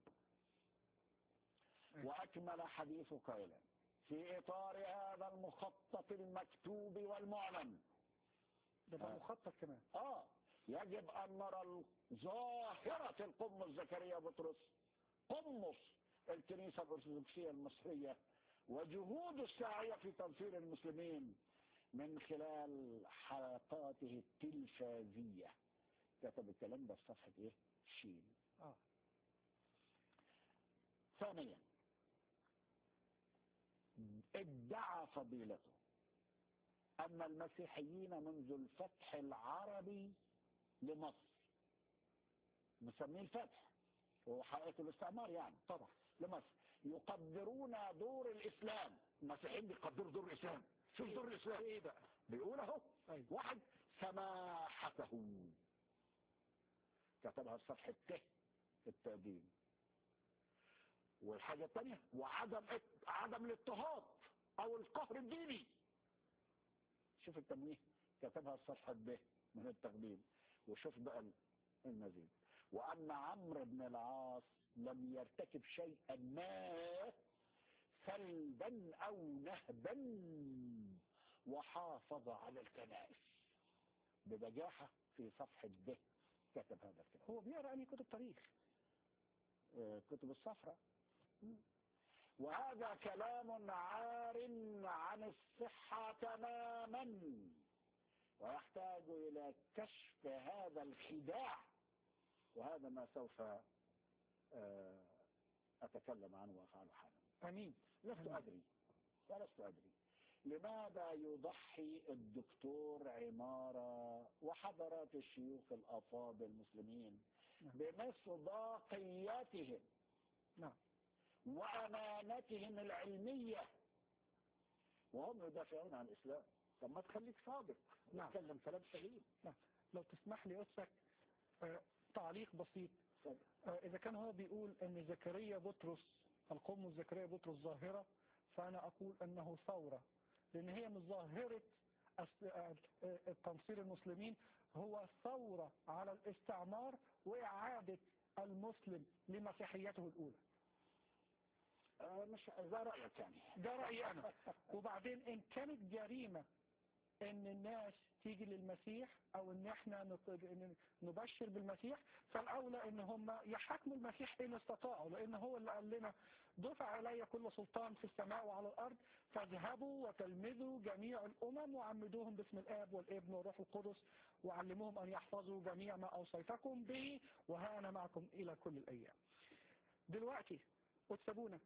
Speaker 2: وأكمل حديث قائلا في إطار هذا المخطط المكتوب والمعلن
Speaker 1: ده بقى
Speaker 2: آه.
Speaker 1: مخطط كمان
Speaker 2: آه يجب أن نرى ظاهرة القمص زكريا بطرس قمص الكنيسة الأرثوذكسية المصرية وجهود الساعية في تنصير المسلمين من خلال حلقاته التلفازية كتب الكلام ده في صفحة إيه؟ شين
Speaker 1: آه
Speaker 2: ثانيا ادعى فضيلته أن المسيحيين منذ الفتح العربي لمصر مسميه الفتح وهو حقيقة الاستعمار يعني
Speaker 1: طبعا
Speaker 2: لمصر يقدرون دور الإسلام المسيحيين بيقدروا دور الإسلام شوف دور الإسلام
Speaker 1: إيه بقى
Speaker 2: بيقول اهو
Speaker 1: أيوة
Speaker 2: واحد سماحته كتبها في صفحة ت في التقديم والحاجة الثانية وعدم عدم الاضطهاد او القهر الديني شوف التنويه كتبها في صفحة ب من التقديم وشوف بقى المزيد وأن عمرو بن العاص لم يرتكب شيئا ما سلبا أو نهبا وحافظ على الكنائس ببجاحة في صفحة ب كتب هذا الكلام
Speaker 1: هو بيقرأ أنهي كتب تاريخ
Speaker 2: آه، كتب الصفراء وهذا كلام عار عن الصحة تماما ويحتاج إلى كشف هذا الخداع وهذا ما سوف آه، أتكلم عنه وأفعله حالا
Speaker 1: أمين
Speaker 2: لست أدري ولست أدري لماذا يضحي الدكتور عمارة وحضرات الشيوخ الأفاضل المسلمين
Speaker 1: نعم.
Speaker 2: بمصداقياتهم
Speaker 1: نعم
Speaker 2: وأمانتهم العلمية وهم يدافعون عن الإسلام طب ما تخليك صادق
Speaker 1: نعم.
Speaker 2: تتكلم كلام سليم
Speaker 1: لو تسمح لي أسك آه، تعليق بسيط
Speaker 2: اتفضل.
Speaker 1: آه، إذا كان هو بيقول أن زكريا بطرس القوم زكريا بطرس ظاهرة فأنا أقول أنه ثورة لأن هي من ظاهرة أس- آه، آه، تنصير المسلمين هو ثورة على الاستعمار وإعادة المسلم لمسيحيته الأولى
Speaker 2: آه، مش ده رأيك يعني
Speaker 1: ده رأيي أنا وبعدين إن كانت جريمة إن الناس تيجي للمسيح أو إن إحنا نط- إن نبشر بالمسيح فالأولى إن هم يحاكموا المسيح إن استطاعوا لأن هو اللي قال لنا دفع علي كل سلطان في السماء وعلى الأرض فاذهبوا وتلمذوا جميع الأمم وعمدوهم باسم الآب والابن والروح القدس وعلموهم أن يحفظوا جميع ما أوصيتكم به وها أنا معكم إلى كل الأيام دلوقتي وتسابونا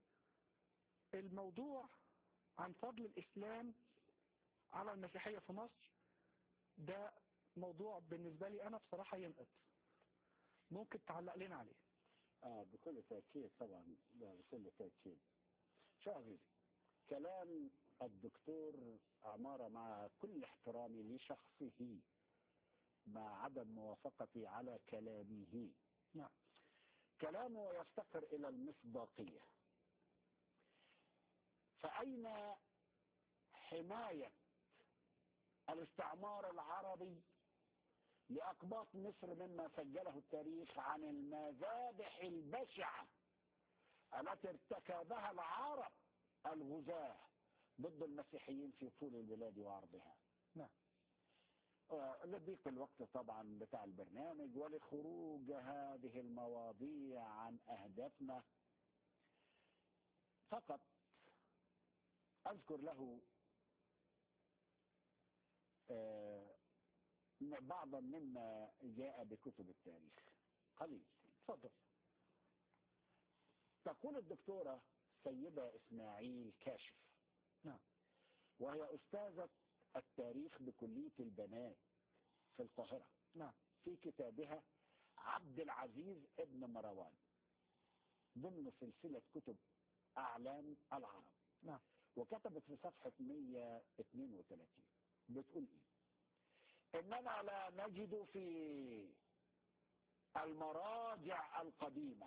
Speaker 1: الموضوع عن فضل الإسلام على المسيحية في مصر ده موضوع بالنسبة لي أنا بصراحة ينقط ممكن تعلق لنا عليه
Speaker 2: آه بكل تأكيد طبعا ده بكل تأكيد شو عزيزي كلام الدكتور عمارة مع كل احترامي لشخصه مع عدم موافقتي على كلامه
Speaker 1: نعم
Speaker 2: كلامه يفتقر إلى المصداقية فأين حماية الاستعمار العربي لأقباط مصر مما سجله التاريخ عن المذابح البشعة التي ارتكبها العرب الغزاة ضد المسيحيين في طول البلاد وعرضها
Speaker 1: نعم.
Speaker 2: آه، لضيق الوقت طبعا بتاع البرنامج ولخروج هذه المواضيع عن أهدافنا فقط أذكر له آه، بعضا مما جاء بكتب التاريخ قليل
Speaker 1: اتفضل
Speaker 2: تقول الدكتورة سيدة إسماعيل كاشف
Speaker 1: نعم
Speaker 2: وهي أستاذة التاريخ بكلية البنات في القاهرة
Speaker 1: نعم
Speaker 2: في كتابها عبد العزيز ابن مروان ضمن سلسلة كتب أعلام العرب
Speaker 1: نعم
Speaker 2: وكتبت في صفحة 132 بتقول إيه إننا لا نجد في المراجع القديمة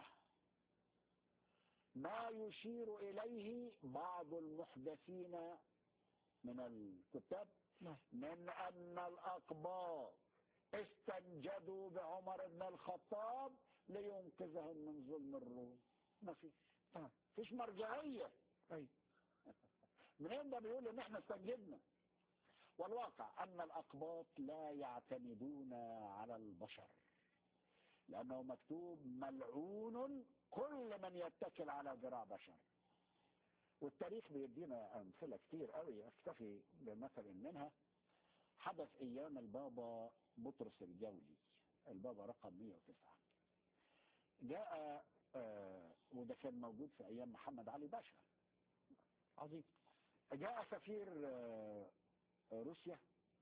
Speaker 2: ما يشير إليه بعض المحدثين من الكتاب
Speaker 1: نعم
Speaker 2: من أن الأقباط استنجدوا بعمر بن الخطاب لينقذهم من ظلم الروم ما فيش
Speaker 1: نعم
Speaker 2: فيش مرجعية
Speaker 1: أي
Speaker 2: منين ده بيقول ان احنا استنجدنا والواقع ان الاقباط لا يعتمدون على البشر لانه مكتوب ملعون كل من يتكل على ذراع بشر والتاريخ بيدينا امثله كتير قوي اكتفي بمثل منها حدث ايام البابا بطرس الجولي البابا رقم 109 جاء آه وده كان موجود في ايام محمد علي باشا
Speaker 1: عظيم
Speaker 2: جاء سفير آه، روسيا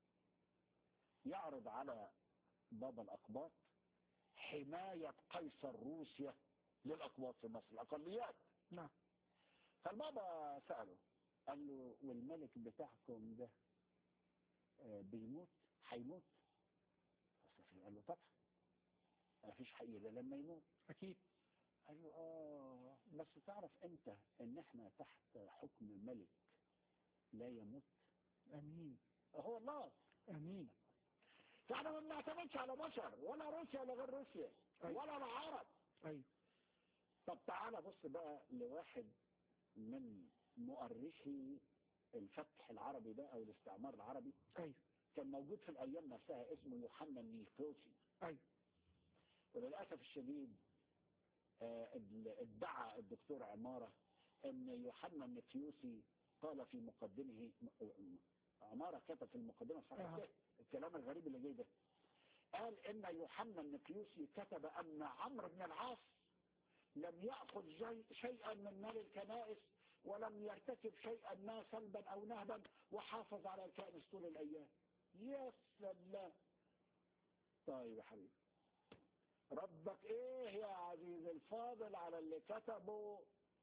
Speaker 2: يعرض على بابا الأقباط حماية قيصر روسيا للأقباط في مصر الأقليات
Speaker 1: نعم
Speaker 2: فالبابا سأله قال له والملك بتاعكم ده آه، بيموت هيموت السفير قال له طبعا ما فيش حقيقة إلا لما يموت
Speaker 1: أكيد
Speaker 2: قال له اه بس تعرف انت ان احنا تحت حكم ملك لا يموت
Speaker 1: أمين
Speaker 2: هو الله
Speaker 1: أمين
Speaker 2: فاحنا ما بنعتمدش على بشر ولا روسيا ولا غير روسيا
Speaker 1: أيوة.
Speaker 2: ولا العرب
Speaker 1: أيوة
Speaker 2: طب تعالى بص بقى لواحد من مؤرخي الفتح العربي ده او الاستعمار العربي
Speaker 1: أيوة
Speaker 2: كان موجود في الايام نفسها اسمه يوحنا النيقوسي
Speaker 1: أيوة
Speaker 2: وللاسف الشديد آه، ادعى الدكتور عماره ان يوحنا النيقيوسي قال في مقدمه عماره كتب في المقدمه
Speaker 1: آه.
Speaker 2: صحيح الكلام الغريب اللي جاي ده قال ان يوحنا النقيوسي كتب ان عمرو بن العاص لم ياخذ شيء- شيئا من مال الكنائس ولم يرتكب شيئا ما سلبا او نهبا وحافظ على الكنائس طول الايام يا سلام طيب يا حبيبي ردك ايه يا عزيزي الفاضل على اللي كتبه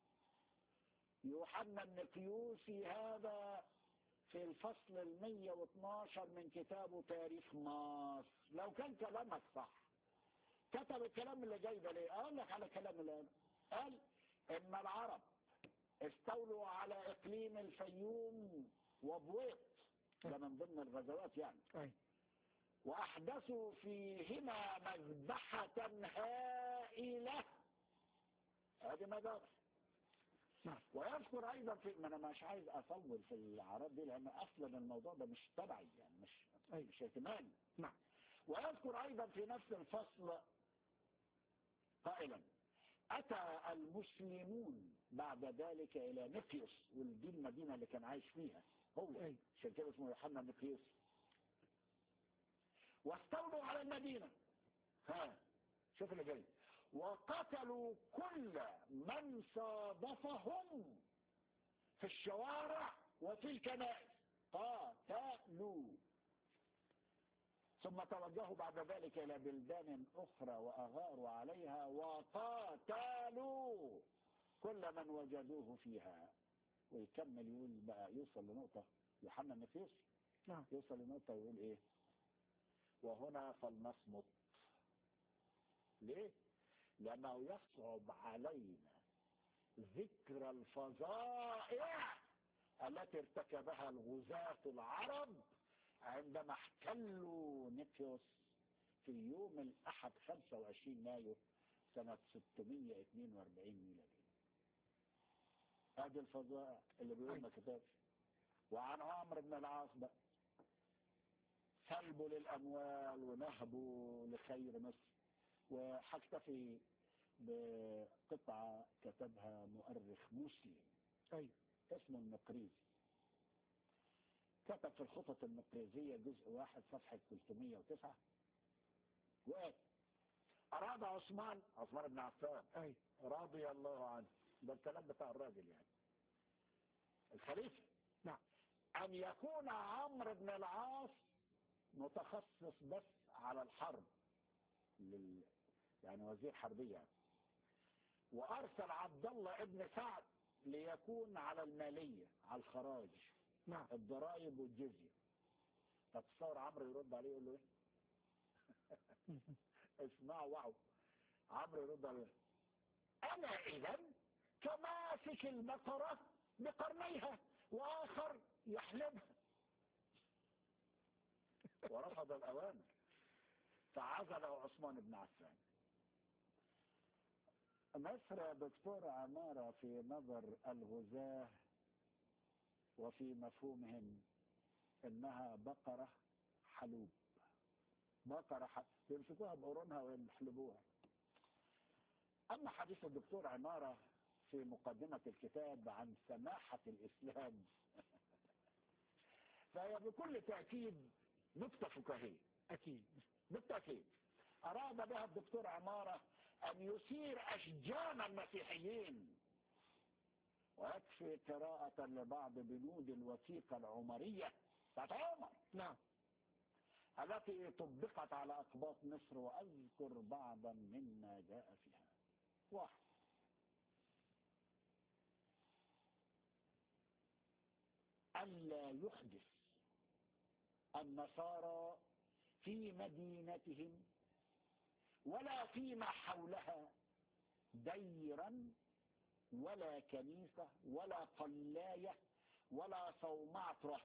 Speaker 2: يوحنا النقيوسي هذا في الفصل المية واتناشر من كتابه تاريخ مصر لو كان كلامك صح كتب الكلام اللي جاي ده ليه اقول لك على كلام اللي قال ان العرب استولوا على اقليم الفيوم وبويط ده من ضمن الغزوات يعني
Speaker 1: أيوة
Speaker 2: واحدثوا فيهما مذبحة هائلة هذه مذابح
Speaker 1: نعم
Speaker 2: ويذكر ايضا في ما انا مش عايز اطول في الاعراض دي لان اصلا الموضوع ده مش تبعي يعني مش
Speaker 1: أيوة.
Speaker 2: مش اهتمامي
Speaker 1: نعم
Speaker 2: ويذكر ايضا في نفس الفصل قائلا اتى المسلمون بعد ذلك الى نقيوس ودي المدينه اللي كان عايش فيها هو
Speaker 1: أيوة.
Speaker 2: عشان كده اسمه يوحنا نقيوس واستولوا على المدينه ها شوف اللي جاي وقتلوا كل من صادفهم في الشوارع وفي الكنائس قاتلوا ثم توجهوا بعد ذلك إلى بلدان أخرى وأغاروا عليها وقاتلوا كل من وجدوه فيها ويكمل يقول بقى يوصل لنقطة يوحنا النفيس
Speaker 1: نعم
Speaker 2: يوصل لنقطة يقول إيه وهنا فلنصمت ليه لأنه يصعب علينا ذكر الفظائع التي ارتكبها الغزاة العرب عندما احتلوا نيكيوس في يوم الأحد 25 مايو سنة 642 ميلادية هذه الفظائع اللي بيقول ما كتبش وعن عمرو بن العاص بقى سلبوا للأموال ونهبوا لخير مصر وهكتفي بقطعة كتبها مؤرخ مسلم
Speaker 1: أيوة
Speaker 2: اسمه النقريزي كتب في الخطط المقريزية جزء واحد صفحة 309 وقال أراد عثمان عثمان بن عفان
Speaker 1: أي
Speaker 2: رضي الله عنه ده الكلام بتاع الراجل يعني الخليفة
Speaker 1: نعم
Speaker 2: أن يكون عمرو بن العاص متخصص بس على الحرب لل... يعني وزير حربية يعني. وأرسل عبد الله ابن سعد ليكون على المالية على الخراج
Speaker 1: نعم
Speaker 2: الضرائب والجزية تتصور عمرو يرد عليه يقول له ايه اسمعوا وعوا عمرو يرد عليه انا اذا كماسك البقرة بقرنيها واخر يحلبها ورفض الاوامر فعزله عثمان بن عفان مصر يا دكتور عمارة في نظر الغزاة وفي مفهومهم انها بقرة حلوب بقرة حلوب يمسكوها بقرونها ويحلبوها اما حديث الدكتور عمارة في مقدمة الكتاب عن سماحة الاسلام فهي بكل تأكيد نكتة فكاهية
Speaker 1: أكيد
Speaker 2: بالتأكيد أراد بها الدكتور عمارة أن يثير أشجان المسيحيين ويكفي قراءة لبعض بنود الوثيقة العمرية بتاعت عمر
Speaker 1: نعم
Speaker 2: التي طبقت على أقباط مصر وأذكر بعضا مما جاء فيها واحد ألا يحدث النصارى في مدينتهم ولا فيما حولها ديرا ولا كنيسة ولا قلاية ولا صومعة رهب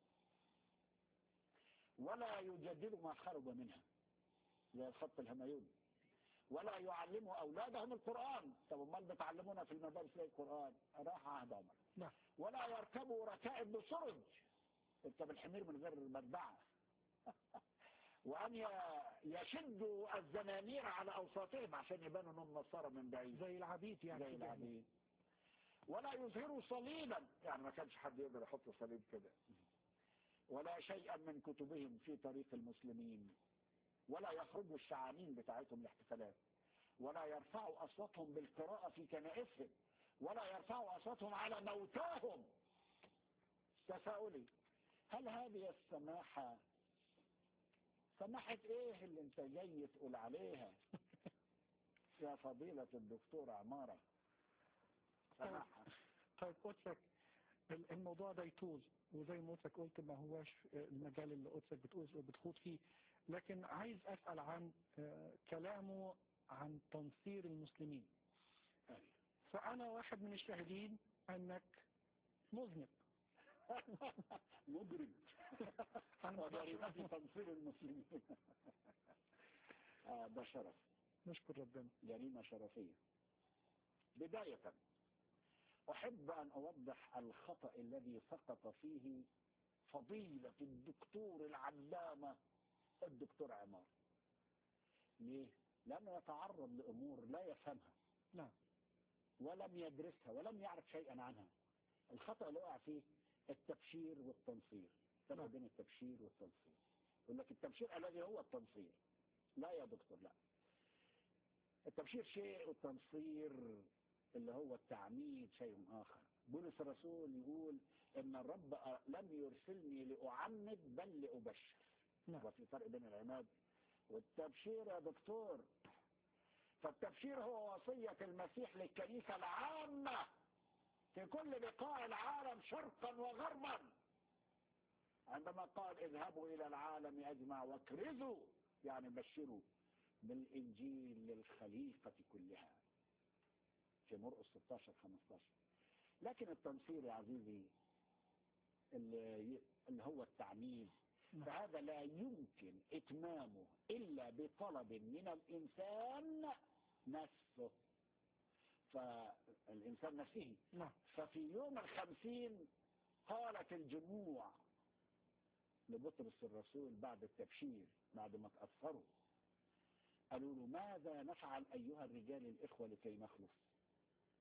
Speaker 2: ولا يجدد ما خرب منها زي الخط الهميوني ولا يعلموا أولادهم القرآن طب امال بتعلمونا في المدارس ليه القرآن راح عهد عمر
Speaker 1: نعم
Speaker 2: ولا يركبوا ركائب بسرج يركب الحمير من غير مدعة وأن ي- يشدوا الزنانير على أوساطهم عشان يبانوا انهم نصارى من بعيد
Speaker 1: زي العبيد يعني
Speaker 2: زي
Speaker 1: كده.
Speaker 2: العبيد ولا يظهروا صليبا يعني ما كانش حد يقدر يحط صليب كده ولا شيئا من كتبهم في طريق المسلمين ولا يخرجوا الشعانين بتاعتهم الاحتفالات ولا يرفعوا أصواتهم بالقراءة في كنائسهم ولا يرفعوا أصواتهم على موتاهم تساؤلي هل هذه السماحة سماحة ايه اللي انت جاي تقول عليها يا فضيلة الدكتور عمارة سماحة
Speaker 1: طيب قدسك ال- الموضوع ده يطول وزي ما قدسك قلت ما هواش المجال اللي قدسك بتقول بتخوض فيه لكن عايز أسأل عن آه، كلامه عن تنصير المسلمين فأنا واحد من الشاهدين أنك مذنب
Speaker 2: مدرج
Speaker 1: أنا
Speaker 2: وجريمة تنصير المسلمين آه ده شرف
Speaker 1: نشكر ربنا
Speaker 2: جريمة شرفية بداية أحب أن أوضح الخطأ الذي سقط فيه فضيلة الدكتور العلامة الدكتور عمار ليه؟ لأنه يتعرض لأمور لا يفهمها
Speaker 1: نعم
Speaker 2: ولم يدرسها ولم يعرف شيئا عنها الخطأ اللي وقع فيه التبشير والتنصير فرق
Speaker 1: نعم.
Speaker 2: بين التبشير والتنصير يقول لك التبشير الذي هو التنصير لا يا دكتور لا التبشير شيء والتنصير اللي هو التعميد شيء آخر بولس الرسول يقول ان الرب لم يرسلني لأعمد بل لأبشر
Speaker 1: نعم
Speaker 2: وفي فرق بين العماد والتبشير يا دكتور فالتبشير هو وصية المسيح للكنيسة العامة في كل بقاع العالم شرقا وغربا عندما قال اذهبوا إلى العالم أجمع واكرزوا يعني بشروا بالإنجيل للخليقة كلها في مرقس 16 15 لكن التنصير يا عزيزي اللي اللي هو التعميد
Speaker 1: نعم.
Speaker 2: فهذا لا يمكن إتمامه إلا بطلب من الإنسان نفسه فالإنسان نفسه
Speaker 1: نعم
Speaker 2: ففي يوم الخمسين قالت الجموع لبطرس الرسول بعد التبشير بعد ما تأثروا قالوا له ماذا نفعل أيها الرجال الإخوة لكي نخلص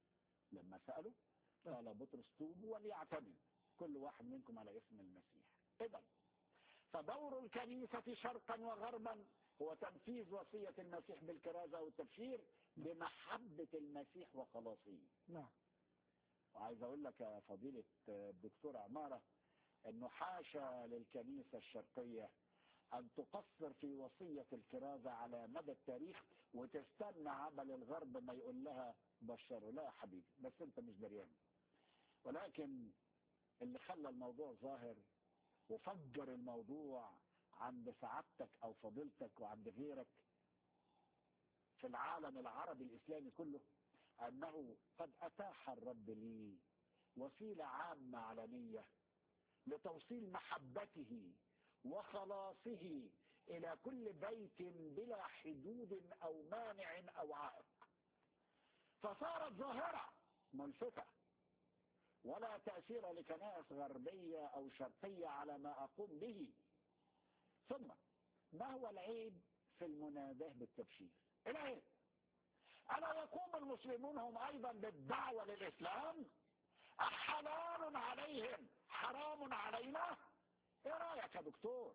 Speaker 2: لما سألوا قال بطرس توبوا وليعتمد كل واحد منكم على اسم المسيح إذا فدور الكنيسة شرقا وغربا هو تنفيذ وصية المسيح بالكرازة والتبشير بمحبة المسيح وخلاصه
Speaker 1: نعم
Speaker 2: وعايز اقول لك يا فضيلة الدكتور عمارة انه حاشا للكنيسة الشرقية ان تقصر في وصية الكرازة على مدى التاريخ وتستنى عمل الغرب ما يقول لها بشروا لا يا حبيبي بس انت مش دريان ولكن اللي خلى الموضوع ظاهر وفجر الموضوع عند سعادتك او فضيلتك وعند غيرك في العالم العربي الاسلامي كله انه قد اتاح الرب لي وسيلة عامة علنية لتوصيل محبته وخلاصه الى كل بيت بلا حدود او مانع او عائق فصارت ظاهرة ملفتة ولا تأثير لكنائس غربية او شرقية على ما اقوم به ثم ما هو العيب في المناداة بالتبشير العيب ألا يقوم المسلمون هم أيضا بالدعوة للإسلام حلال عليهم حرام علينا ايه رأيك يا دكتور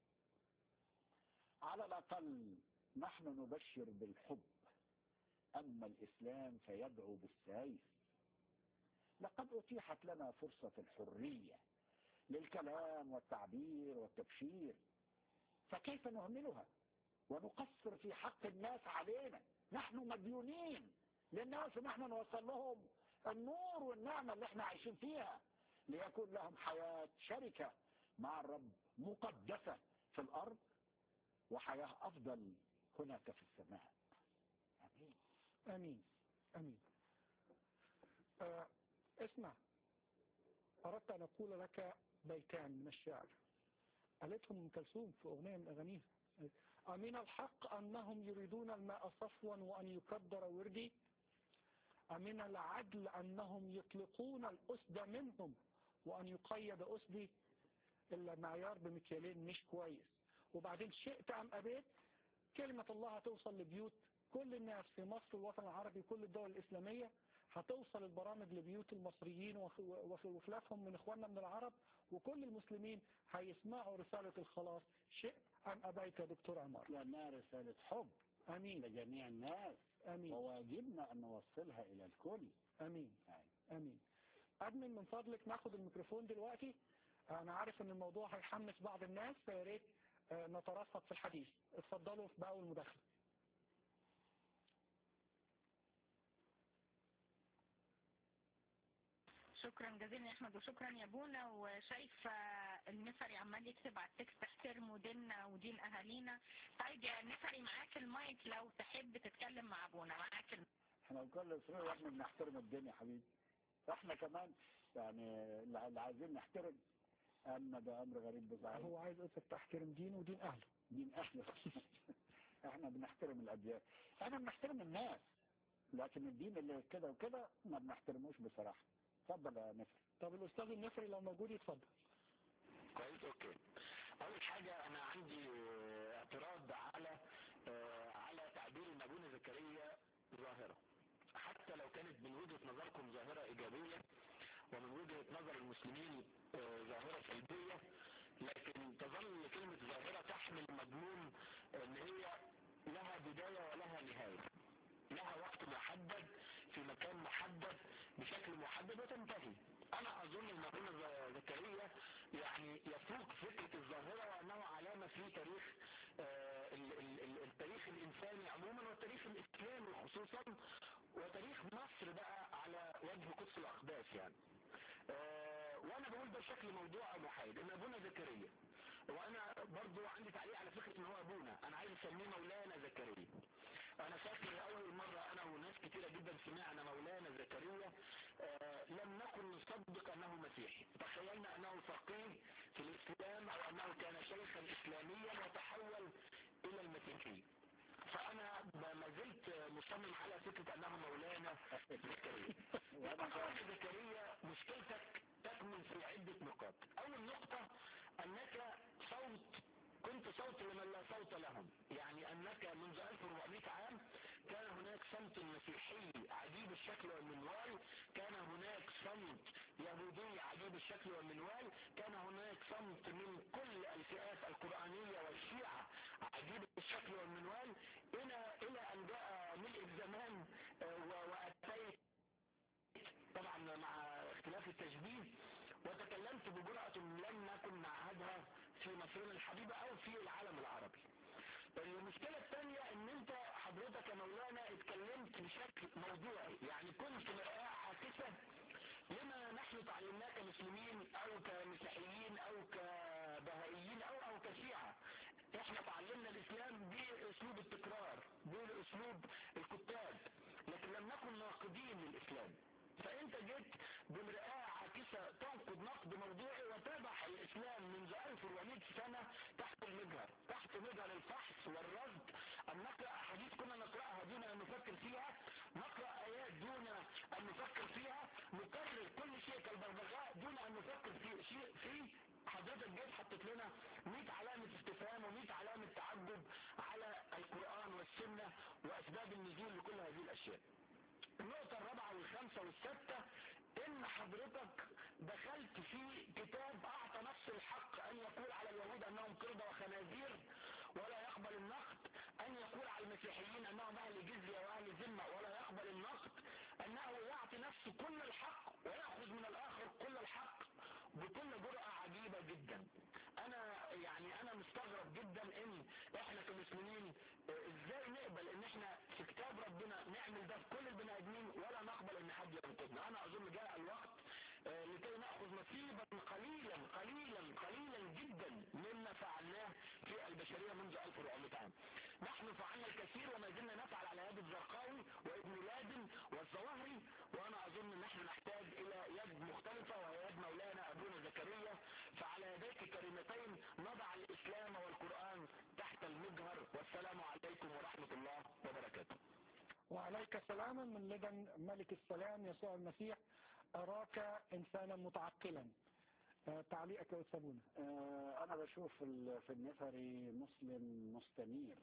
Speaker 2: على الأقل نحن نبشر بالحب أما الإسلام فيدعو بالسيف لقد أتيحت لنا فرصة الحرية للكلام والتعبير والتبشير فكيف نهملها ونقصر في حق الناس علينا نحن مديونين للناس ونحن نوصل لهم النور والنعمة اللي احنا عايشين فيها ليكون لهم حياة شركة مع الرب مقدسة في الأرض وحياة أفضل هناك في السماء أمين
Speaker 1: امين امين آه اسمع اردت ان اقول لك بيتان من الشعر قالتهم ام كلثوم في اغنيه من اغانيها أمن الحق أنهم يريدون الماء صفوا وأن يكدر وردي أمن العدل أنهم يطلقون الأسد منهم وأن يقيد أسدي إلا معيار بمكيالين مش كويس وبعدين شئت أم أبيت كلمة الله هتوصل لبيوت كل الناس في مصر والوطن العربي كل الدول الإسلامية هتوصل البرامج لبيوت المصريين وخلافهم من إخواننا من العرب وكل المسلمين هيسمعوا رسالة الخلاص شئت أم أبيت يا دكتور عمار
Speaker 2: لأنها رسالة حب
Speaker 1: أمين
Speaker 2: لجميع الناس
Speaker 1: أمين
Speaker 2: وواجبنا أن نوصلها إلى الكل
Speaker 1: أمين
Speaker 2: يعني
Speaker 1: أمين أدمن من فضلك ناخد الميكروفون دلوقتي أنا عارف أن الموضوع هيحمس بعض الناس فيا ريت آه، نترصد في الحديث اتفضلوا في بأول مداخلة
Speaker 4: شكرا جزيلا يا احمد وشكرا يا بونا وشايفه النفري عمال يكتب على التكست احترموا ديننا ودين اهالينا طيب يا نفري معاك المايك لو تحب تتكلم مع ابونا معاك المايك
Speaker 2: احنا بكل اسبوع احنا بنحترم الدنيا يا حبيبي احنا كمان يعني اللي عايزين نحترم ان ده امر غريب بصحيح
Speaker 1: هو عايز أنت تحترم دينه ودين أهله
Speaker 2: دين اهله احنا بنحترم الاديان احنا بنحترم الناس لكن الدين اللي كده وكده ما بنحترموش بصراحه اتفضل يا نفر
Speaker 1: طب الأستاذ النفري لو موجود يتفضل
Speaker 5: كويس اوكي اول حاجة انا عندي آه، اعتراض على آه، على تعبير ان ابونا زكريا ظاهرة حتى لو كانت من وجهة نظركم ظاهرة ايجابية ومن وجهة نظر المسلمين آه، ظاهرة سلبية لكن تظل كلمة ظاهرة تحمل مضمون ان هي لها بداية ولها نهاية لها وقت محدد في مكان محدد بشكل محدد وتنتهي انا اظن ان ابونا ز- زكريا يعني يفوق فكرة الظاهرة وانه علامة في تاريخ آه، ال- ال- ال- التاريخ الانساني عموما والتاريخ الاسلامي خصوصا وتاريخ مصر بقى على وجه قدس الاقداس يعني آه، وانا بقول ده بشكل موضوع محايد ان ابونا زكريا وانا برضو عندي تعليق على فكرة ان هو ابونا انا عايز اسميه مولانا زكريا انا فاكر اول مرة انا وناس كتيرة جدا سمعنا مولانا زكريا آه لم نكن نصدق انه مسيحي تخيلنا انه فقيه في الاسلام او انه كان شيخا اسلاميا وتحول الى المسيحية فانا ما زلت مصمم على فكرة انه مولانا زكريا مولانا زكريا مشكلتك تكمن في عدة نقاط اول نقطة انك صوت كنت صوت لمن لا صوت لهم يعني انك منذ 1400 عام كان هناك صمت مسيحي عجيب الشكل والمنوال كان هناك صمت يهودي عجيب الشكل والمنوال كان هناك صمت من كل الفئات القرآنية والشيعة عجيب الشكل والمنوال إلى إلى أن جاء ملء الزمان وأتيت طبعا مع اختلاف التشبيه وتكلمت بجرأة لم نكن نعهدها في مصرنا الحبيبة أو في العالم العربي المشكلة الثانية ان انت حضرتك يا مولانا اتكلمت بشكل موضوعي يعني كنت مرآة عاكسة لما نحن تعلمناه كمسلمين او كمسيحيين او كبهائيين او او كشيعة احنا تعلمنا الاسلام باسلوب التكرار باسلوب الكتاب لكن لم نكن ناقدين للاسلام فانت جيت بمرآة عاكسة تنقد نقد موضوعي وتابع الاسلام منذ 1400 سنة تحت المجهر تحت مجهر الفحص والرصد ان نقرأ احاديث كنا نقرأها دون ان نفكر فيها نقرأ ايات دون ان نفكر فيها نكرر كل شيء كالبغبغاء دون ان نفكر في شيء فيه حضرتك جيت حطيت لنا 100 علامة استفهام و100 علامة تعجب على القرآن والسنة واسباب النزول لكل هذه الاشياء النقطة الرابعة والخامسة والستة ان حضرتك دخلت في كتاب اعطى نفس الحق ان يقول على اليهود انهم قردة وخنازير ولا يقبل النقد ان يقول على المسيحيين انهم اهل جزية واهل ذمة ولا يقبل النقد انه يعطي نفسه كل الحق ويأخذ من الاخر كل الحق بكل جرأة عجيبة جدا انا يعني انا مستغرب جدا ان احنا كمسلمين ازاي نقبل ان احنا في كتاب ربنا نعمل ده في كل البني ادمين ولا نقبل ان حد ينقضنا انا اظن جاء الوقت لكي نأخذ نصيبا قليلا قليلا قليلا جدا مما فعلناه في البشرية منذ 1400 عام نحن فعلنا الكثير وما زلنا نفعل على يد الزرقاوي وابن لادن والظواهري وانا اظن ان احنا نحتاج الى يد مختلفة وهي يد مولانا ابونا زكريا فعلى يديك كريمتين نضع الاسلام والقرآن تحت المجهر والسلام عليكم ورحمة الله وبركاته
Speaker 1: وعليك سلاما من لدن ملك السلام يسوع المسيح أراك إنسانا متعقلا تعليقك يا أستاذنا
Speaker 2: أنا بشوف في النفري مسلم مستنير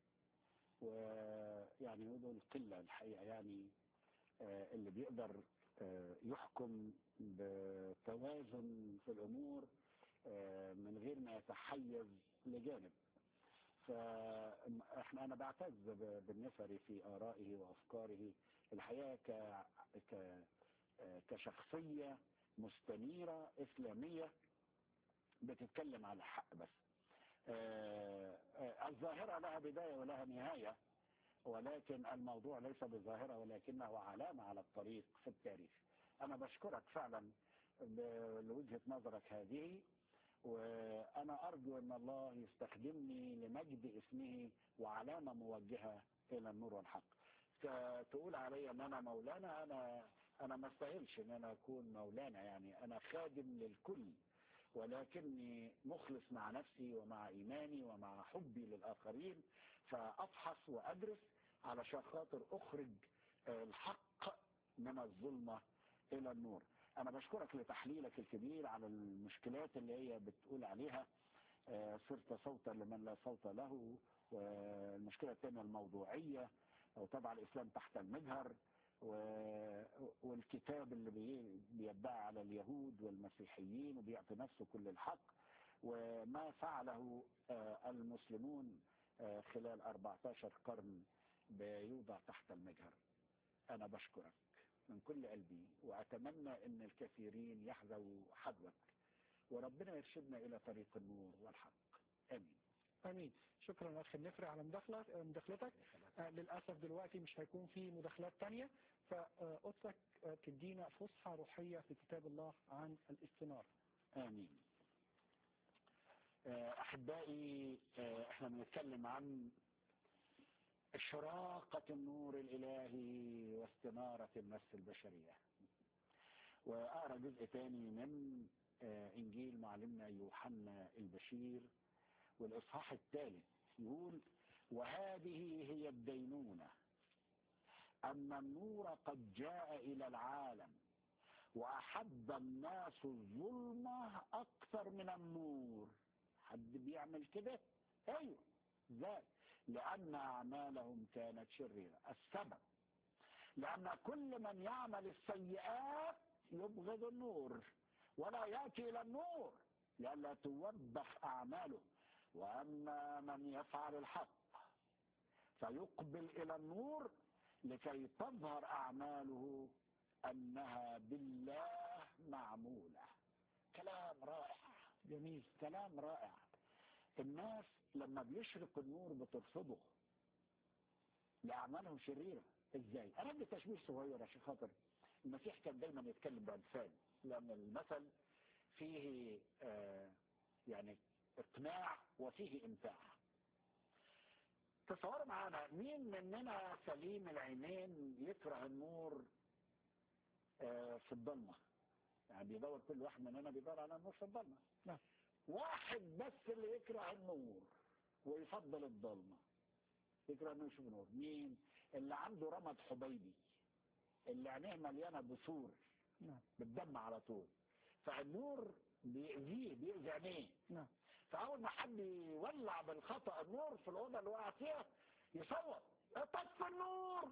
Speaker 2: ويعني هو القلة الحقيقة يعني اللي بيقدر يحكم بتوازن في الأمور من غير ما يتحيز لجانب فاحنا انا بعتز بالنفري في ارائه وافكاره الحقيقه ك... ك... كشخصيه مستنيره اسلاميه بتتكلم على الحق بس الظاهره لها بدايه ولها نهايه ولكن الموضوع ليس بظاهره ولكنه علامه على الطريق في التاريخ انا بشكرك فعلا لوجهه نظرك هذه وانا ارجو ان الله يستخدمني لمجد اسمه وعلامة موجهة الى النور والحق تقول علي ان انا مولانا انا انا ما استاهلش ان انا اكون مولانا يعني انا خادم للكل ولكني مخلص مع نفسي ومع ايماني ومع حبي للاخرين فابحث وادرس علشان خاطر اخرج الحق من الظلمة الى النور انا بشكرك لتحليلك الكبير على المشكلات اللي هي بتقول عليها صرت صوتا لمن لا صوت له والمشكلة الثانية الموضوعية وطبعا الاسلام تحت المجهر والكتاب اللي بيدعي على اليهود والمسيحيين وبيعطي نفسه كل الحق وما فعله المسلمون خلال 14 قرن بيوضع تحت المجهر انا بشكرك من كل قلبي وأتمنى أن الكثيرين يحذوا حذوك وربنا يرشدنا إلى طريق النور والحق آمين
Speaker 1: امين شكرا اخ النفري على مداخلة مداخلتك آه للاسف دلوقتي مش هيكون في مداخلات تانية فقدسك آه تدينا فسحة روحية في كتاب الله عن الاستنارة
Speaker 2: امين آه احبائي احنا بنتكلم عن إشراقة النور الإلهي واستنارة النفس البشرية وأقرأ جزء تاني من إنجيل معلمنا يوحنا البشير والإصحاح الثالث يقول وهذه هي الدينونة أن النور قد جاء إلى العالم وأحب الناس الظلمة أكثر من النور حد بيعمل كده أيوه ذات لأن أعمالهم كانت شريرة السبب لأن كل من يعمل السيئات يبغض النور ولا يأتي إلى النور لئلا توبخ أعماله وأما من يفعل الحق فيقبل إلى النور لكي تظهر أعماله أنها بالله معمولة كلام رائع
Speaker 1: جميل
Speaker 2: كلام رائع الناس لما بيشرق النور بترفضه لأعمالهم شريرة ازاي انا بدي تشبيه صغير عشان خاطر المسيح كان دايما يتكلم بأمثال لأن المثل فيه آه يعني اقناع وفيه امتاع تصور معانا مين مننا سليم العينين يكره النور آه في الضلمة يعني بيدور كل واحد مننا بيدور على النور في الضلمة
Speaker 1: نعم.
Speaker 2: واحد بس اللي يكره النور ويفضل الضلمة يكره انه يشوف النور مين اللي عنده رمد حبيبي اللي عينيه مليانة بثور
Speaker 1: نعم
Speaker 2: بالدم على طول فالنور بيأذيه بيأذي عينيه
Speaker 1: نعم
Speaker 2: فأول ما حد يولع بالخطأ النور في الأوضة اللي وقع فيها يصوت طفي النور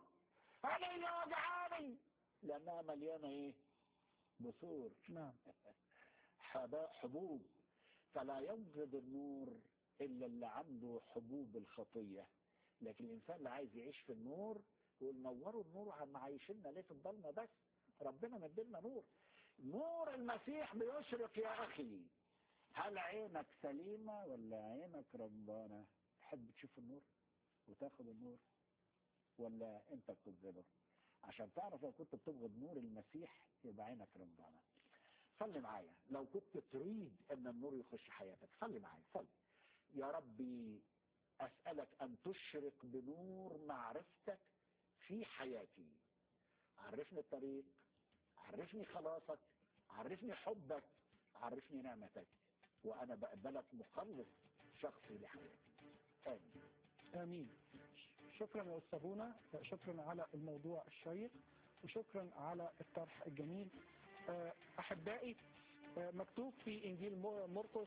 Speaker 2: علي وجعاني لأنها مليانة إيه؟ بثور
Speaker 1: نعم
Speaker 2: حباء حبوب فلا يوجد النور إلا اللي عنده حبوب الخطية لكن الإنسان اللي عايز يعيش في النور يقول نوروا النور عم عايشيننا ليه في الضلمة بس ربنا مدلنا نور نور المسيح بيشرق يا أخي هل عينك سليمة ولا عينك رمضانة تحب تشوف النور وتاخد النور ولا انت بتبغضه عشان تعرف لو كنت بتبغض نور المسيح يبقى عينك رمضانة صلي معايا لو كنت تريد ان النور يخش حياتك صلي معايا صلي يا ربي اسألك ان تشرق بنور معرفتك في حياتي عرفني الطريق عرفني خلاصك عرفني حبك عرفني نعمتك وانا بقبلك مخلص شخصي لحياتي امين
Speaker 1: آمين شكرا يا أستاذ بونا شكرا على الموضوع الشيق وشكرا على الطرح الجميل آه، أحبائي آه، مكتوب في إنجيل مر- مرقس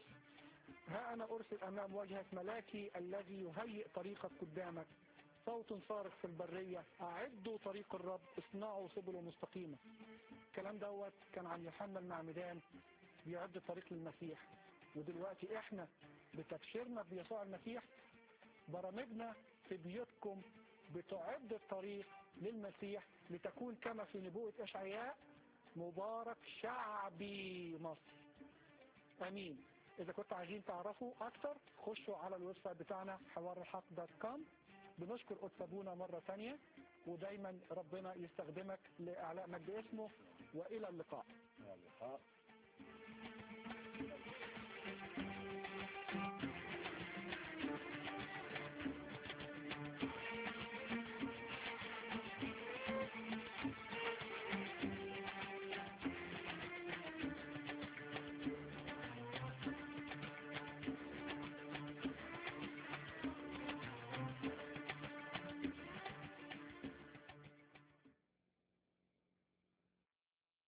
Speaker 1: ها أنا أرسل أمام وجهك ملاكي الذي يهيئ طريقك قدامك صوت صارخ في البرية أعدوا طريق الرب اصنعوا سبل مستقيمة الكلام دوت كان عن يوحنا المعمدان بيعد طريق للمسيح ودلوقتي احنا بتبشيرنا بيسوع المسيح برامجنا في بيوتكم بتعد الطريق للمسيح لتكون كما في نبوءة إشعياء مبارك شعبي مصر امين اذا كنتوا عايزين تعرفوا اكتر خشوا على الويب سايت بتاعنا حوار الحق دوت كوم بنشكر أتسابونا مرة ثانية ودايما ربنا يستخدمك لإعلاء مجد اسمه وإلى اللقاء
Speaker 2: يا اللقاء